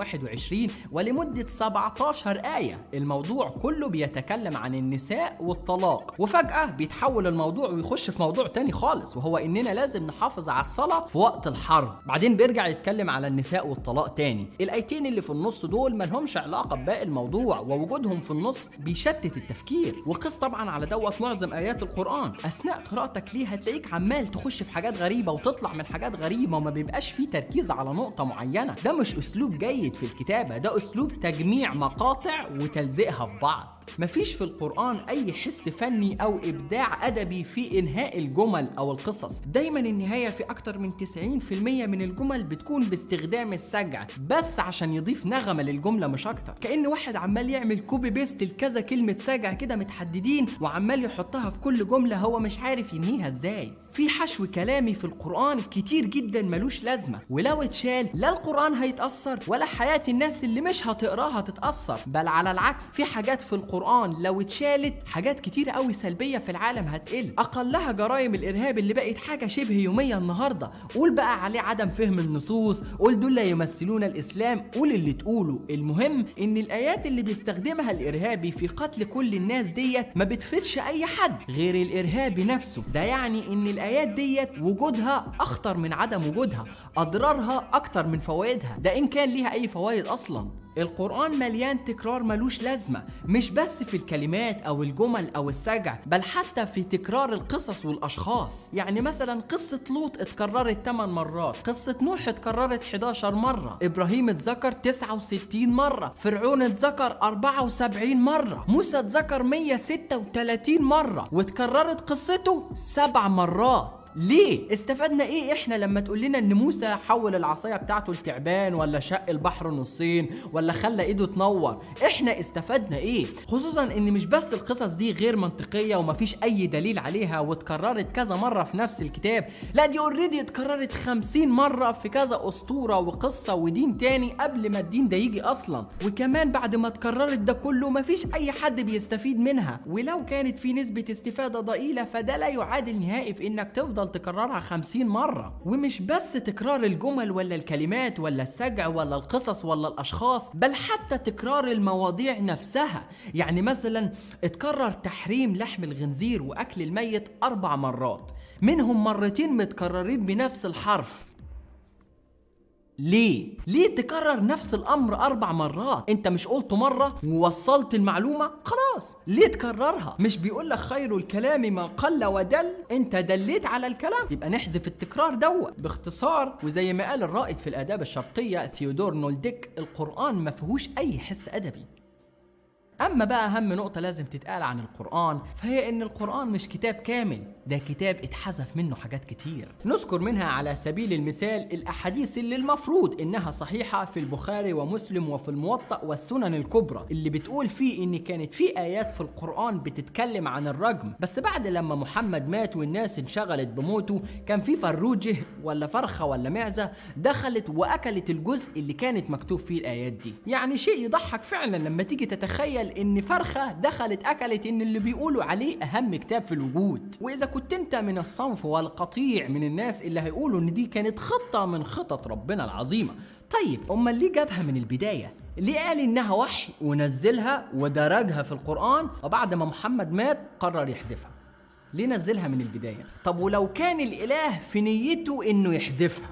Speaker 1: 221 ولمدة 17 آية الموضوع كله بيتكلم عن النساء والطلاق وفجأة بيتحول الموضوع ويخش في موضوع تاني خالص وهو إننا لازم نحافظ على الصلاة في وقت الحرب بعدين بيرجع يتكلم على النساء والطلاق تاني الآيتين اللي في النص دول ملهمش علاقة بباقي الموضوع ووجودهم في النص بيشتت التفكير وقس طبعا على دوت معظم آيات القرآن أثناء قراءتك ليه هتلاقيك عمال تخش في حاجات غريبة وتطلع من حاجات غريبة وما بيبقاش فيه تركيز على نقطة معينة ده مش أسلوب جيد في الكتابة ده أسلوب تجميع مقاطع وتلزيقها في بعض مفيش في القرآن أي حس فني أو إبداع أدبي في إنهاء الجمل أو القصص دايما النهاية في أكتر من 90% من الجمل بتكون باستخدام السجع بس عشان يضيف نغمة للجملة مش أكتر كأن واحد عمال يعمل كوبي بيست لكذا كلمة سجع كده متحددين وعمال يحطها في كل جملة هو مش عارف ينهيها إزاي في حشو كلامي في القرآن كتير جدا ملوش لازمة ولو اتشال لا القرآن هيتأثر ولا حياة الناس اللي مش هتقراها تتأثر بل على العكس في حاجات في القرآن لو اتشالت حاجات كتير قوي سلبية في العالم هتقل أقلها جرائم الإرهاب اللي بقت حاجة شبه يومية النهاردة قول بقى عليه عدم فهم النصوص قول دول لا يمثلون الإسلام قول اللي تقوله المهم إن الآيات اللي بيستخدمها الإرهابي في قتل كل الناس ديت ما بتفيدش أي حد غير الإرهابي نفسه ده يعني إن الآيات ديت وجودها أخطر من عدم وجودها أضرارها أكتر من فوائدها ده إن كان ليها أي فوائد أصلا القرآن مليان تكرار ملوش لازمة مش بس في الكلمات أو الجمل أو السجع بل حتى في تكرار القصص والأشخاص يعني مثلا قصة لوط اتكررت 8 مرات قصة نوح اتكررت 11 مرة إبراهيم اتذكر 69 مرة فرعون اتذكر 74 مرة موسى اتذكر 136 مرة واتكررت قصته سبع مرات ليه؟ استفدنا ايه احنا لما تقول لنا ان موسى حول العصايه بتاعته لتعبان ولا شق البحر نصين ولا خلى ايده تنور؟ احنا استفدنا ايه؟ خصوصا ان مش بس القصص دي غير منطقيه ومفيش اي دليل عليها واتكررت كذا مره في نفس الكتاب، لا دي اوريدي اتكررت 50 مره في كذا اسطوره وقصه ودين تاني قبل ما الدين ده يجي اصلا، وكمان بعد ما اتكررت ده كله مفيش اي حد بيستفيد منها، ولو كانت في نسبه استفاده ضئيله فده لا يعادل نهائي في انك تفضل تفضل تكررها خمسين مرة ومش بس تكرار الجمل ولا الكلمات ولا السجع ولا القصص ولا الأشخاص بل حتى تكرار المواضيع نفسها يعني مثلا اتكرر تحريم لحم الخنزير وأكل الميت أربع مرات منهم مرتين متكررين بنفس الحرف ليه؟ ليه تكرر نفس الأمر أربع مرات؟ أنت مش قلته مرة ووصلت المعلومة؟ خلاص، ليه تكررها؟ مش بيقول لك خير الكلام ما قل ودل؟ أنت دليت على الكلام، يبقى نحذف التكرار دوت، باختصار وزي ما قال الرائد في الآداب الشرقية ثيودور نولديك، القرآن ما فيهوش أي حس أدبي. أما بقى أهم نقطة لازم تتقال عن القرآن فهي إن القرآن مش كتاب كامل ده كتاب اتحذف منه حاجات كتير نذكر منها على سبيل المثال الأحاديث اللي المفروض إنها صحيحة في البخاري ومسلم وفي الموطأ والسنن الكبرى اللي بتقول فيه إن كانت في آيات في القرآن بتتكلم عن الرجم بس بعد لما محمد مات والناس انشغلت بموته كان في فروجه ولا فرخة ولا معزة دخلت وأكلت الجزء اللي كانت مكتوب فيه الآيات دي يعني شيء يضحك فعلا لما تيجي تتخيل ان فرخه دخلت اكلت ان اللي بيقولوا عليه اهم كتاب في الوجود واذا كنت انت من الصنف والقطيع من الناس اللي هيقولوا ان دي كانت خطه من خطط ربنا العظيمه طيب امال ليه جابها من البدايه ليه قال انها وحي ونزلها ودرجها في القران وبعد ما محمد مات قرر يحذفها ليه نزلها من البدايه طب ولو كان الاله في نيته انه يحذفها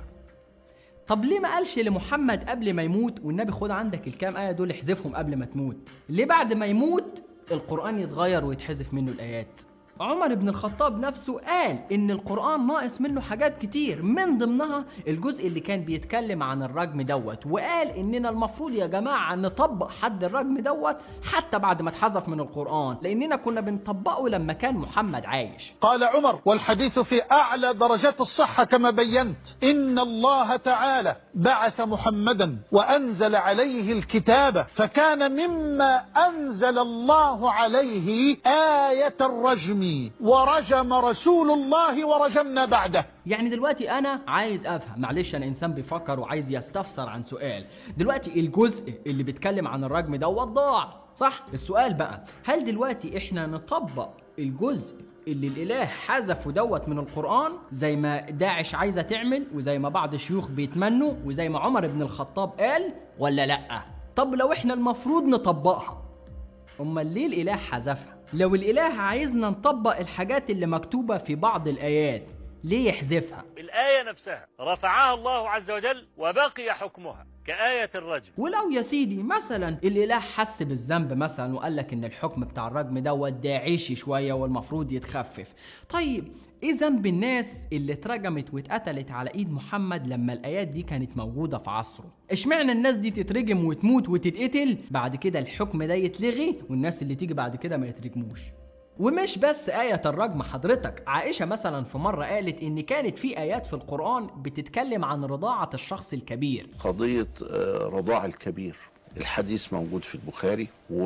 Speaker 1: طب ليه ما قالش لمحمد قبل ما يموت والنبي خد عندك الكام آية دول احذفهم قبل ما تموت ليه بعد ما يموت القرآن يتغير ويتحذف منه الآيات عمر بن الخطاب نفسه قال ان القرآن ناقص منه حاجات كتير من ضمنها الجزء اللي كان بيتكلم عن الرجم دوت وقال اننا المفروض يا جماعة نطبق حد الرجم دوت حتى بعد ما اتحذف من القرآن لاننا كنا بنطبقه لما كان محمد عايش
Speaker 4: قال عمر والحديث في أعلى درجات الصحة كما بينت إن الله تعالى بعث محمدا وأنزل عليه الكتاب فكان مما أنزل الله عليه آية الرجم ورجم رسول الله ورجمنا بعده
Speaker 1: يعني دلوقتي انا عايز افهم معلش انا انسان بيفكر وعايز يستفسر عن سؤال دلوقتي الجزء اللي بيتكلم عن الرجم دوت ضاع صح السؤال بقى هل دلوقتي احنا نطبق الجزء اللي الاله حذفه دوت من القران زي ما داعش عايزه تعمل وزي ما بعض الشيوخ بيتمنوا وزي ما عمر بن الخطاب قال ولا لا طب لو احنا المفروض نطبقها امال ليه الاله حذفها لو الاله عايزنا نطبق الحاجات اللي مكتوبه في بعض الايات ليه يحذفها
Speaker 9: الآية نفسها رفعها الله عز وجل وبقي حكمها كآية الرجم
Speaker 1: ولو يا سيدي مثلا الاله حس بالذنب مثلا وقال لك ان الحكم بتاع الرجم دوت داعشي شويه والمفروض يتخفف طيب ايه ذنب الناس اللي اترجمت واتقتلت على ايد محمد لما الايات دي كانت موجوده في عصره اشمعنى الناس دي تترجم وتموت وتتقتل بعد كده الحكم ده يتلغي والناس اللي تيجي بعد كده ما يترجموش ومش بس آية الرجم حضرتك عائشة مثلا في مرة قالت إن كانت في آيات في القرآن بتتكلم عن رضاعة الشخص الكبير
Speaker 10: قضية آه، رضاع الكبير الحديث موجود في البخاري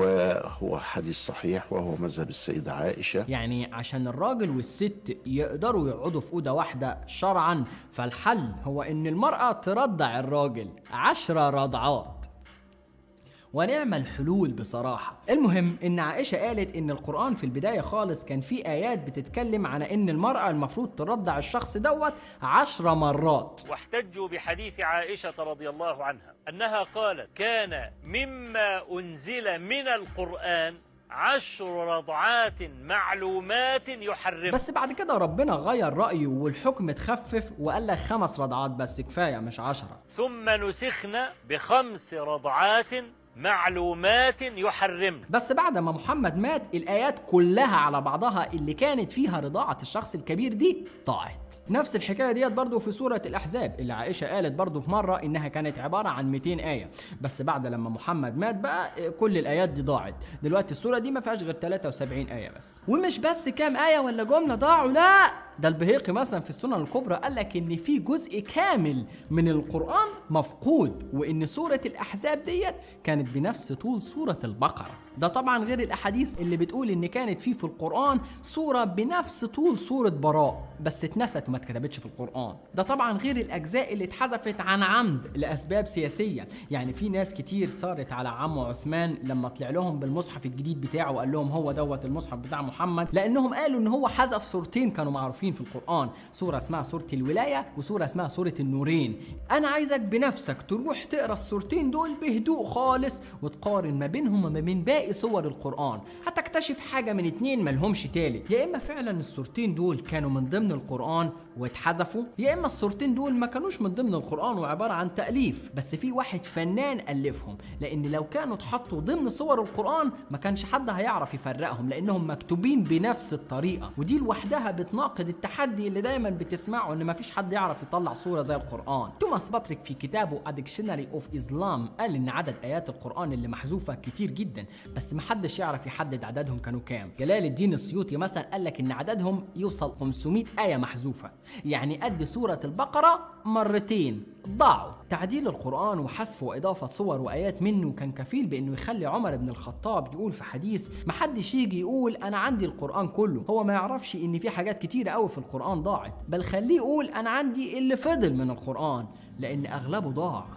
Speaker 10: وهو حديث صحيح وهو مذهب السيدة عائشة
Speaker 1: يعني عشان الراجل والست يقدروا يقعدوا في أوضة واحدة شرعا فالحل هو إن المرأة ترضع الراجل عشر رضعات ونعمل حلول بصراحة المهم ان عائشة قالت ان القرآن في البداية خالص كان في ايات بتتكلم على ان المرأة المفروض ترضع الشخص دوت عشر مرات
Speaker 9: واحتجوا بحديث عائشة رضي الله عنها أنها قالت كان مما أنزل من القرآن عشر رضعات معلومات يحرم
Speaker 1: بس بعد كده ربنا غير رأيه والحكم اتخفف وقال لك خمس رضعات بس كفاية مش عشرة
Speaker 9: ثم نسخنا بخمس رضعات معلومات يحرمن
Speaker 1: بس بعد ما محمد مات الآيات كلها على بعضها اللي كانت فيها رضاعة الشخص الكبير دي ضاعت نفس الحكاية ديت برضو في سورة الأحزاب اللي عائشة قالت برضو في مرة إنها كانت عبارة عن 200 آية بس بعد لما محمد مات بقى كل الآيات دي ضاعت دلوقتي السورة دي ما فيهاش غير 73 آية بس ومش بس كام آية ولا جملة ضاعوا لا ده البهيقي مثلا في السنن الكبرى قال لك ان في جزء كامل من القران مفقود وان سوره الاحزاب ديت كانت بنفس طول سوره البقره ده طبعا غير الاحاديث اللي بتقول ان كانت في في القران سوره بنفس طول سوره براء بس اتنست وما اتكتبتش في القران ده طبعا غير الاجزاء اللي اتحذفت عن عمد لاسباب سياسيه يعني في ناس كتير صارت على عمه عثمان لما طلع لهم بالمصحف الجديد بتاعه وقال لهم هو دوت المصحف بتاع محمد لانهم قالوا ان هو حذف صورتين كانوا معروفين في القران سوره اسمها سوره الولايه وسوره اسمها سوره النورين انا عايزك بنفسك تروح تقرا الصورتين دول بهدوء خالص وتقارن ما بينهم وما بين باقي سور القران هتكتشف حاجه من اتنين ملهمش تالت يا اما فعلا الصورتين دول كانوا من ضمن القران واتحذفوا يا اما الصورتين دول ما كانوش من ضمن القران وعباره عن تاليف بس في واحد فنان الفهم لان لو كانوا اتحطوا ضمن صور القران ما كانش حد هيعرف يفرقهم لانهم مكتوبين بنفس الطريقه ودي لوحدها بتناقض التحدي اللي دايما بتسمعه ان ما فيش حد يعرف يطلع صوره زي القران توماس باتريك في كتابه A Dictionary of Islam قال ان عدد ايات القران اللي محذوفه كتير جدا بس ما حدش يعرف يحدد عددهم كانوا كام جلال الدين السيوطي مثلا قال لك ان عددهم يوصل 500 ايه محذوفه يعني قد سوره البقره مرتين ضاعوا تعديل القرآن وحذف وإضافة صور وآيات منه كان كفيل بأنه يخلي عمر بن الخطاب يقول في حديث محدش يجي يقول أنا عندي القرآن كله هو ما يعرفش إن في حاجات كتيرة قوي في القرآن ضاعت بل خليه يقول أنا عندي اللي فضل من القرآن لأن أغلبه ضاع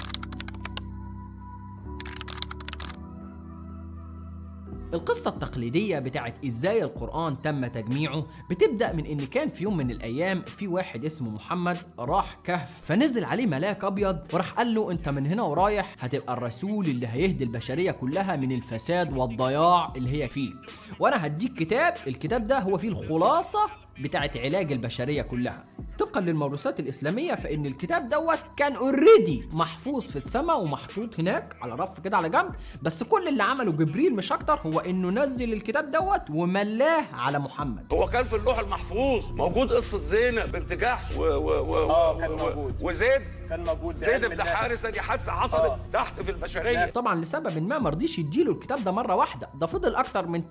Speaker 1: القصة التقليدية بتاعت ازاي القرآن تم تجميعه بتبدأ من ان كان في يوم من الايام في واحد اسمه محمد راح كهف فنزل عليه ملاك ابيض وراح قال له انت من هنا ورايح هتبقى الرسول اللي هيهدي البشرية كلها من الفساد والضياع اللي هي فيه وانا هديك كتاب الكتاب ده هو فيه الخلاصة بتاعت علاج البشرية كلها طبقا للموروثات الإسلامية فإن الكتاب دوت كان اوريدي محفوظ في السماء ومحطوط هناك على رف كده على جنب بس كل اللي عمله جبريل مش أكتر هو إنه نزل الكتاب دوت وملاه على محمد
Speaker 11: هو كان في اللوح المحفوظ موجود قصة زينب بنت جحش و و و
Speaker 8: اه كان
Speaker 11: و-
Speaker 8: موجود
Speaker 11: وزيد
Speaker 8: كان موجود
Speaker 11: زيد
Speaker 8: بعلم
Speaker 11: بن
Speaker 8: الله.
Speaker 11: حارثة دي حادثة حصلت
Speaker 8: آه.
Speaker 11: تحت في البشرية
Speaker 1: طبعا لسبب ما مرضيش يديله الكتاب ده مرة واحدة ده فضل أكتر من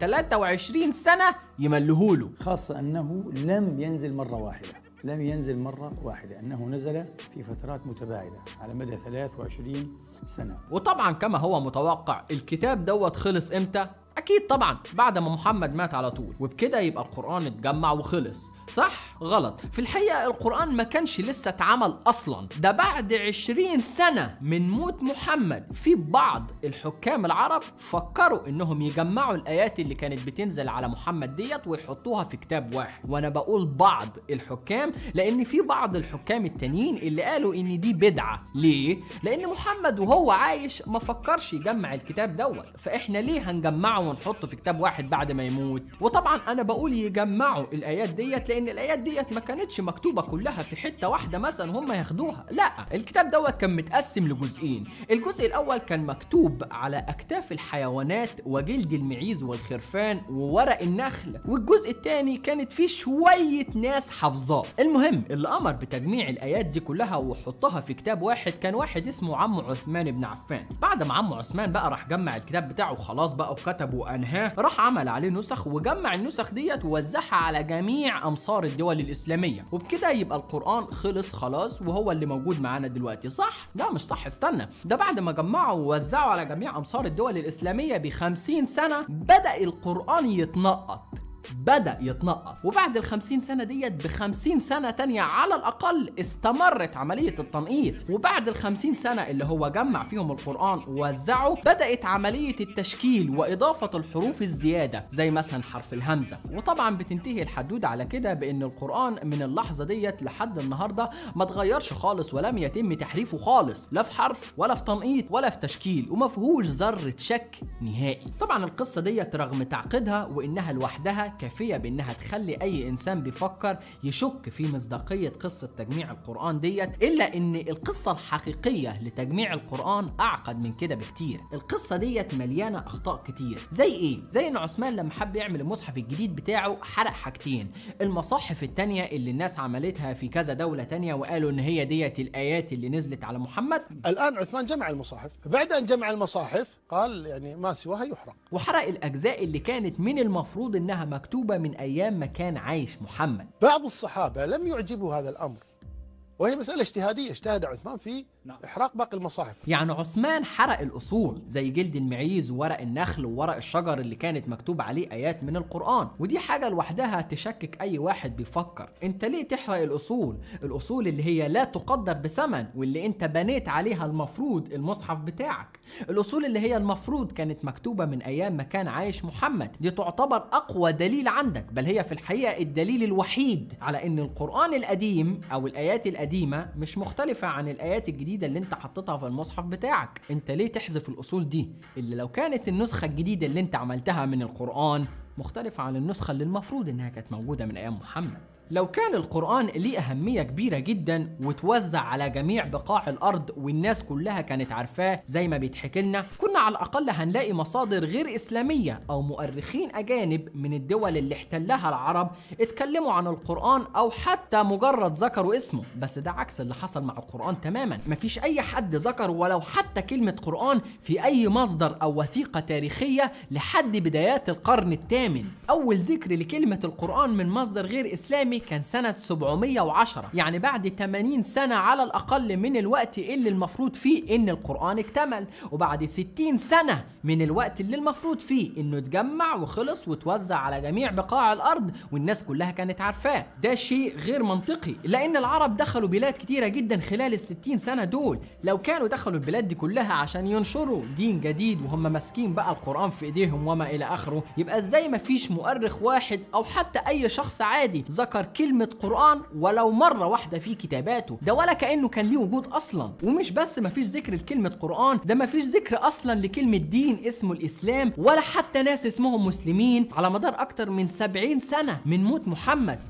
Speaker 1: 23 سنة يملهوله
Speaker 12: خاصة أنه لم ينزل مرة واحدة لم ينزل مرة واحدة أنه نزل في فترات متباعدة على مدى 23 سنة
Speaker 1: وطبعا كما هو متوقع الكتاب دوت خلص امتى؟ أكيد طبعا بعد ما محمد مات على طول وبكده يبقى القرآن اتجمع وخلص صح؟ غلط في الحقيقة القرآن ما كانش لسه اتعمل أصلا ده بعد 20 سنة من موت محمد في بعض الحكام العرب فكروا إنهم يجمعوا الآيات اللي كانت بتنزل على محمد ديت ويحطوها في كتاب واحد وأنا بقول بعض الحكام لأن في بعض الحكام التانيين اللي قالوا إن دي بدعة ليه؟ لأن محمد وهو عايش ما فكرش يجمع الكتاب دوت فإحنا ليه هنجمعه ونحطه في كتاب واحد بعد ما يموت وطبعا أنا بقول يجمعوا الآيات ديت لأن الآيات ديت ما كانتش مكتوبة كلها في حتة واحدة مثلا هم ياخدوها لا الكتاب دوت كان متقسم لجزئين الجزء الأول كان مكتوب على أكتاف الحيوانات وجلد المعيز والخرفان وورق النخل والجزء الثاني كانت فيه شوية ناس حافظاه المهم اللي أمر بتجميع الآيات دي كلها وحطها في كتاب واحد كان واحد اسمه عم عثمان بن عفان بعد ما عم عثمان بقى راح جمع الكتاب بتاعه خلاص بقى وكتب وأنهاه راح عمل عليه نسخ وجمع النسخ ديت ووزعها على جميع أمصار الدول الإسلامية وبكده يبقى القرآن خلص خلاص وهو اللي موجود معانا دلوقتي صح؟ لا مش صح استنى ده بعد ما جمعوا ووزعوا على جميع أمصار الدول الإسلامية بخمسين سنة بدأ القرآن يتنقط بدأ يتنقط وبعد ال 50 سنة ديت ب 50 سنة تانية على الأقل استمرت عملية التنقيط وبعد ال 50 سنة اللي هو جمع فيهم القرآن ووزعه بدأت عملية التشكيل وإضافة الحروف الزيادة زي مثلا حرف الهمزة وطبعا بتنتهي الحدودة على كده بأن القرآن من اللحظة ديت لحد النهاردة ما اتغيرش خالص ولم يتم تحريفه خالص لا في حرف ولا في تنقيط ولا في تشكيل وما فيهوش ذرة شك نهائي طبعا القصة ديت رغم تعقيدها وإنها لوحدها كافيه بانها تخلي اي انسان بيفكر يشك في مصداقيه قصه تجميع القران ديت الا ان القصه الحقيقيه لتجميع القران اعقد من كده بكتير القصه ديت مليانه اخطاء كتير زي ايه زي ان عثمان لما حب يعمل المصحف الجديد بتاعه حرق حاجتين المصاحف التانية اللي الناس عملتها في كذا دوله تانية وقالوا ان هي ديت الايات اللي نزلت على محمد
Speaker 4: الآن عثمان جمع المصاحف بعد أن جمع المصاحف قال يعني ما سواها يحرق
Speaker 1: وحرق الاجزاء اللي كانت من المفروض انها مكتوبه من ايام ما كان عايش محمد
Speaker 4: بعض الصحابة لم يعجبوا هذا الأمر وهي مسألة اجتهادية اجتهد عثمان في إحراق باقي المصاحف
Speaker 1: يعني عثمان حرق الأصول زي جلد المعيز وورق النخل وورق الشجر اللي كانت مكتوب عليه آيات من القرآن ودي حاجة لوحدها تشكك أي واحد بيفكر أنت ليه تحرق الأصول الأصول اللي هي لا تقدر بثمن واللي أنت بنيت عليها المفروض المصحف بتاعك الأصول اللي هي المفروض كانت مكتوبة من أيام ما كان عايش محمد دي تعتبر أقوى دليل عندك بل هي في الحقيقة الدليل الوحيد على أن القرآن القديم أو الآيات القديمة مش مختلفة عن الآيات الجديدة اللي انت حطيتها في المصحف بتاعك انت ليه تحذف الاصول دي اللي لو كانت النسخه الجديده اللي انت عملتها من القران مختلفه عن النسخه اللي المفروض انها كانت موجوده من ايام محمد لو كان القرآن ليه أهمية كبيرة جدا وتوزع على جميع بقاع الأرض والناس كلها كانت عارفاه زي ما بيتحكي لنا كنا على الأقل هنلاقي مصادر غير إسلامية أو مؤرخين أجانب من الدول اللي احتلها العرب اتكلموا عن القرآن أو حتى مجرد ذكروا اسمه بس ده عكس اللي حصل مع القرآن تماما مفيش أي حد ذكر ولو حتى كلمة قرآن في أي مصدر أو وثيقة تاريخية لحد بدايات القرن الثامن أول ذكر لكلمة القرآن من مصدر غير إسلامي كان سنة 710 يعني بعد 80 سنة على الأقل من الوقت اللي المفروض فيه إن القرآن اكتمل وبعد 60 سنة من الوقت اللي المفروض فيه إنه اتجمع وخلص وتوزع على جميع بقاع الأرض والناس كلها كانت عارفاه ده شيء غير منطقي لأن العرب دخلوا بلاد كتيرة جدا خلال ال 60 سنة دول لو كانوا دخلوا البلاد دي كلها عشان ينشروا دين جديد وهم ماسكين بقى القرآن في إيديهم وما إلى آخره يبقى إزاي مفيش مؤرخ واحد أو حتى أي شخص عادي ذكر كلمة قرآن ولو مرة واحدة في كتاباته ده ولا كأنه كان ليه وجود أصلا ومش بس مفيش ذكر لكلمة قرآن ده مفيش ذكر أصلا لكلمة دين اسمه الإسلام ولا حتى ناس اسمهم مسلمين على مدار أكتر من 70 سنة من موت محمد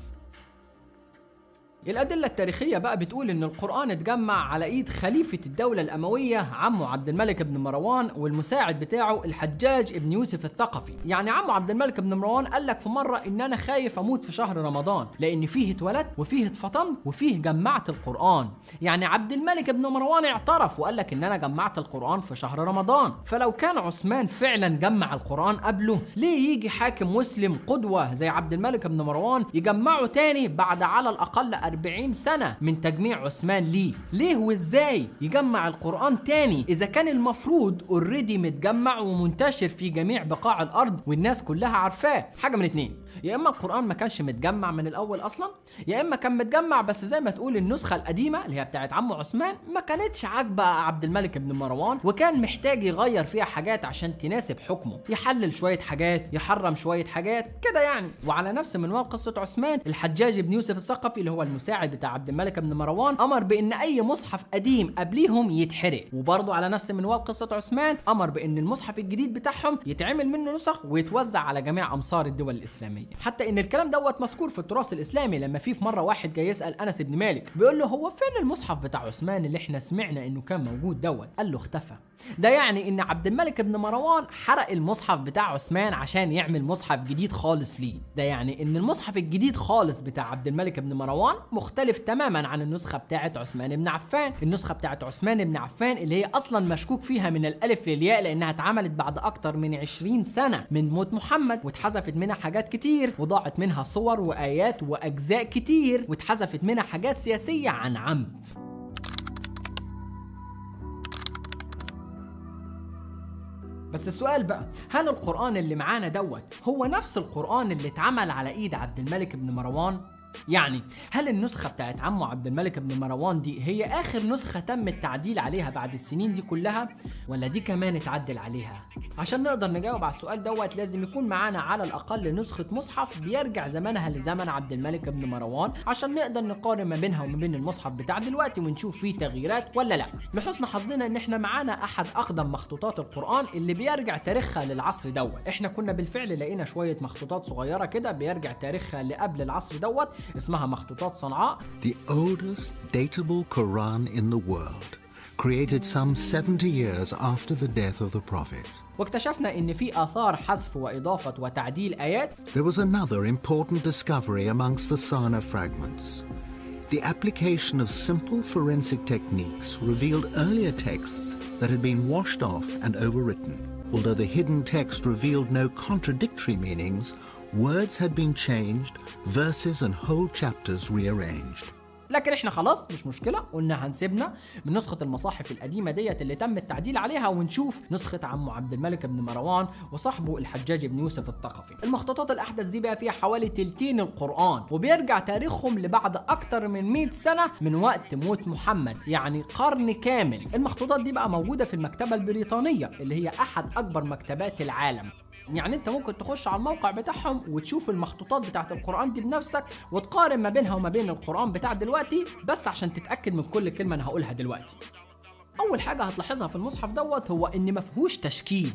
Speaker 1: الأدلة التاريخية بقى بتقول إن القرآن اتجمع على إيد خليفة الدولة الأموية عمه عبد الملك بن مروان والمساعد بتاعه الحجاج ابن يوسف الثقفي، يعني عمه عبد الملك بن مروان قال لك في مرة إن أنا خايف أموت في شهر رمضان لأن فيه اتولدت وفيه اتفطمت وفيه جمعت القرآن، يعني عبد الملك بن مروان اعترف وقال لك إن أنا جمعت القرآن في شهر رمضان، فلو كان عثمان فعلا جمع القرآن قبله، ليه يجي حاكم مسلم قدوة زي عبد الملك بن مروان يجمعه تاني بعد على الأقل 40 سنة من تجميع عثمان ليه ليه وازاي يجمع القرآن تاني إذا كان المفروض اوريدي متجمع ومنتشر في جميع بقاع الأرض والناس كلها عارفاه حاجة من اتنين يا إما القرآن ما كانش متجمع من الأول أصلا يا إما كان متجمع بس زي ما تقول النسخة القديمة اللي هي بتاعت عمه عثمان ما كانتش عاجبة عبد الملك بن مروان وكان محتاج يغير فيها حاجات عشان تناسب حكمه يحلل شوية حاجات يحرم شوية حاجات كده يعني وعلى نفس منوال قصة عثمان الحجاج بن يوسف الثقفي اللي هو المساعد بتاع عبد الملك بن مروان امر بان اي مصحف قديم قبليهم يتحرق وبرضه على نفس منوال قصه عثمان امر بان المصحف الجديد بتاعهم يتعمل منه نسخ ويتوزع على جميع امصار الدول الاسلاميه حتى ان الكلام دوت مذكور في التراث الاسلامي لما في في مره واحد جاي يسال انس بن مالك بيقول له هو فين المصحف بتاع عثمان اللي احنا سمعنا انه كان موجود دوت قال له اختفى ده يعني ان عبد الملك بن مروان حرق المصحف بتاع عثمان عشان يعمل مصحف جديد خالص ليه ده يعني ان المصحف الجديد خالص بتاع عبد الملك بن مروان مختلف تماما عن النسخه بتاعه عثمان بن عفان النسخه بتاعه عثمان بن عفان اللي هي اصلا مشكوك فيها من الالف للياء لانها اتعملت بعد اكتر من 20 سنه من موت محمد واتحذفت منها حاجات كتير وضاعت منها صور وايات واجزاء كتير واتحذفت منها حاجات سياسيه عن عمد بس السؤال بقى هل القرآن اللي معانا دوت هو نفس القرآن اللي اتعمل على ايد عبد الملك بن مروان؟ يعني هل النسخة بتاعت عمه عبد الملك بن مروان دي هي آخر نسخة تم التعديل عليها بعد السنين دي كلها ولا دي كمان اتعدل عليها؟ عشان نقدر نجاوب على السؤال دوت لازم يكون معانا على الأقل نسخة مصحف بيرجع زمانها لزمن عبد الملك بن مروان عشان نقدر نقارن ما بينها وما بين المصحف بتاع دلوقتي ونشوف فيه تغييرات ولا لا لحسن حظنا ان احنا معانا احد اقدم مخطوطات القرآن اللي بيرجع تاريخها للعصر دوت احنا كنا بالفعل لقينا شوية مخطوطات صغيرة كده بيرجع تاريخها لقبل العصر دوت اسمها مخطوطات صنعاء
Speaker 13: The oldest datable Quran in the world, created some 70 years after the death of the Prophet.
Speaker 1: واكتشفنا ان في اثار حذف واضافه وتعديل ايات
Speaker 13: There was another important discovery amongst the Sana fragments. The application of simple forensic techniques revealed earlier texts that had been washed off and overwritten. Although the hidden text revealed no contradictory meanings, words had been changed, verses and whole chapters rearranged.
Speaker 1: لكن احنا خلاص مش مشكله قلنا هنسيبنا من نسخه المصاحف القديمه ديت اللي تم التعديل عليها ونشوف نسخه عمه عبد الملك بن مروان وصاحبه الحجاج بن يوسف الثقفي المخطوطات الاحدث دي بقى فيها حوالي تلتين القران وبيرجع تاريخهم لبعد اكتر من 100 سنه من وقت موت محمد يعني قرن كامل المخطوطات دي بقى موجوده في المكتبه البريطانيه اللي هي احد اكبر مكتبات العالم يعني انت ممكن تخش على الموقع بتاعهم وتشوف المخطوطات بتاعت القران دي بنفسك وتقارن ما بينها وما بين القران بتاع دلوقتي بس عشان تتاكد من كل كلمه انا هقولها دلوقتي اول حاجه هتلاحظها في المصحف دوت هو ان ما فيهوش تشكيل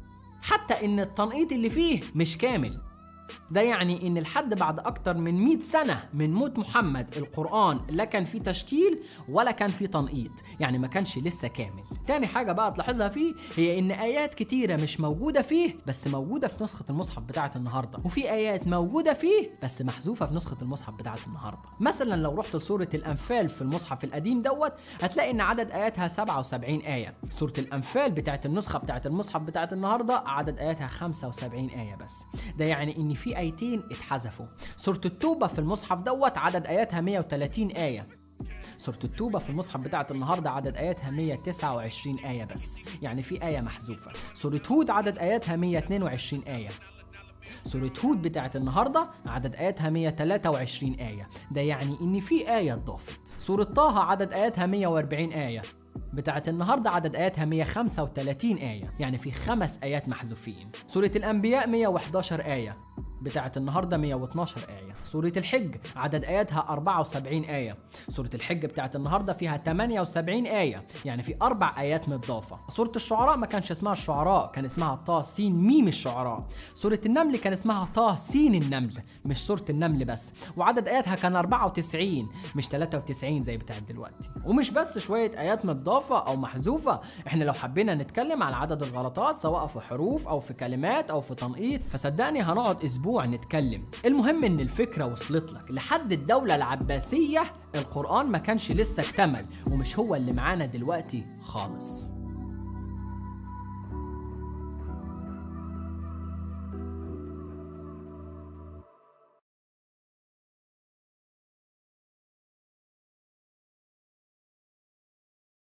Speaker 1: حتى ان التنقيط اللي فيه مش كامل ده يعني ان لحد بعد اكتر من 100 سنه من موت محمد القران لا كان فيه تشكيل ولا كان فيه تنقيط يعني ما كانش لسه كامل تاني حاجه بقى تلاحظها فيه هي ان ايات كتيره مش موجوده فيه بس موجوده في نسخه المصحف بتاعه النهارده وفي ايات موجوده فيه بس محذوفه في نسخه المصحف بتاعه النهارده مثلا لو رحت لسوره الانفال في المصحف القديم دوت هتلاقي ان عدد اياتها 77 ايه سوره الانفال بتاعه النسخه بتاعه المصحف بتاعه النهارده عدد اياتها 75 ايه بس ده يعني ان في ايتين اتحذفوا سوره التوبه في المصحف دوت عدد اياتها 130 ايه سورة التوبة في المصحف بتاعت النهاردة عدد آياتها 129 آية بس يعني في آية محذوفة سورة هود عدد آياتها 122 آية سورة هود بتاعت النهاردة عدد آياتها 123 آية ده يعني إن في آية اتضافت سورة طه عدد آياتها 140 آية بتاعت النهاردة عدد آياتها 135 آية يعني في خمس آيات محذوفين سورة الأنبياء 111 آية بتاعت النهارده 112 آية، سورة الحج عدد آياتها 74 آية، سورة الحج بتاعت النهارده فيها 78 آية، يعني في أربع آيات مضافة، سورة الشعراء ما كانش اسمها الشعراء، كان اسمها طه سين ميم الشعراء، سورة النمل كان اسمها طه سين النمل، مش سورة النمل بس، وعدد آياتها كان 94 مش 93 زي بتاعت دلوقتي، ومش بس شوية آيات مضافة أو محذوفة، احنا لو حبينا نتكلم عن عدد الغلطات سواء في حروف أو في كلمات أو في تنقيط، فصدقني هنقعد أسبوع اسبوع نتكلم المهم ان الفكره وصلت لك لحد الدوله العباسيه القران ما كانش لسه اكتمل ومش هو اللي معانا دلوقتي خالص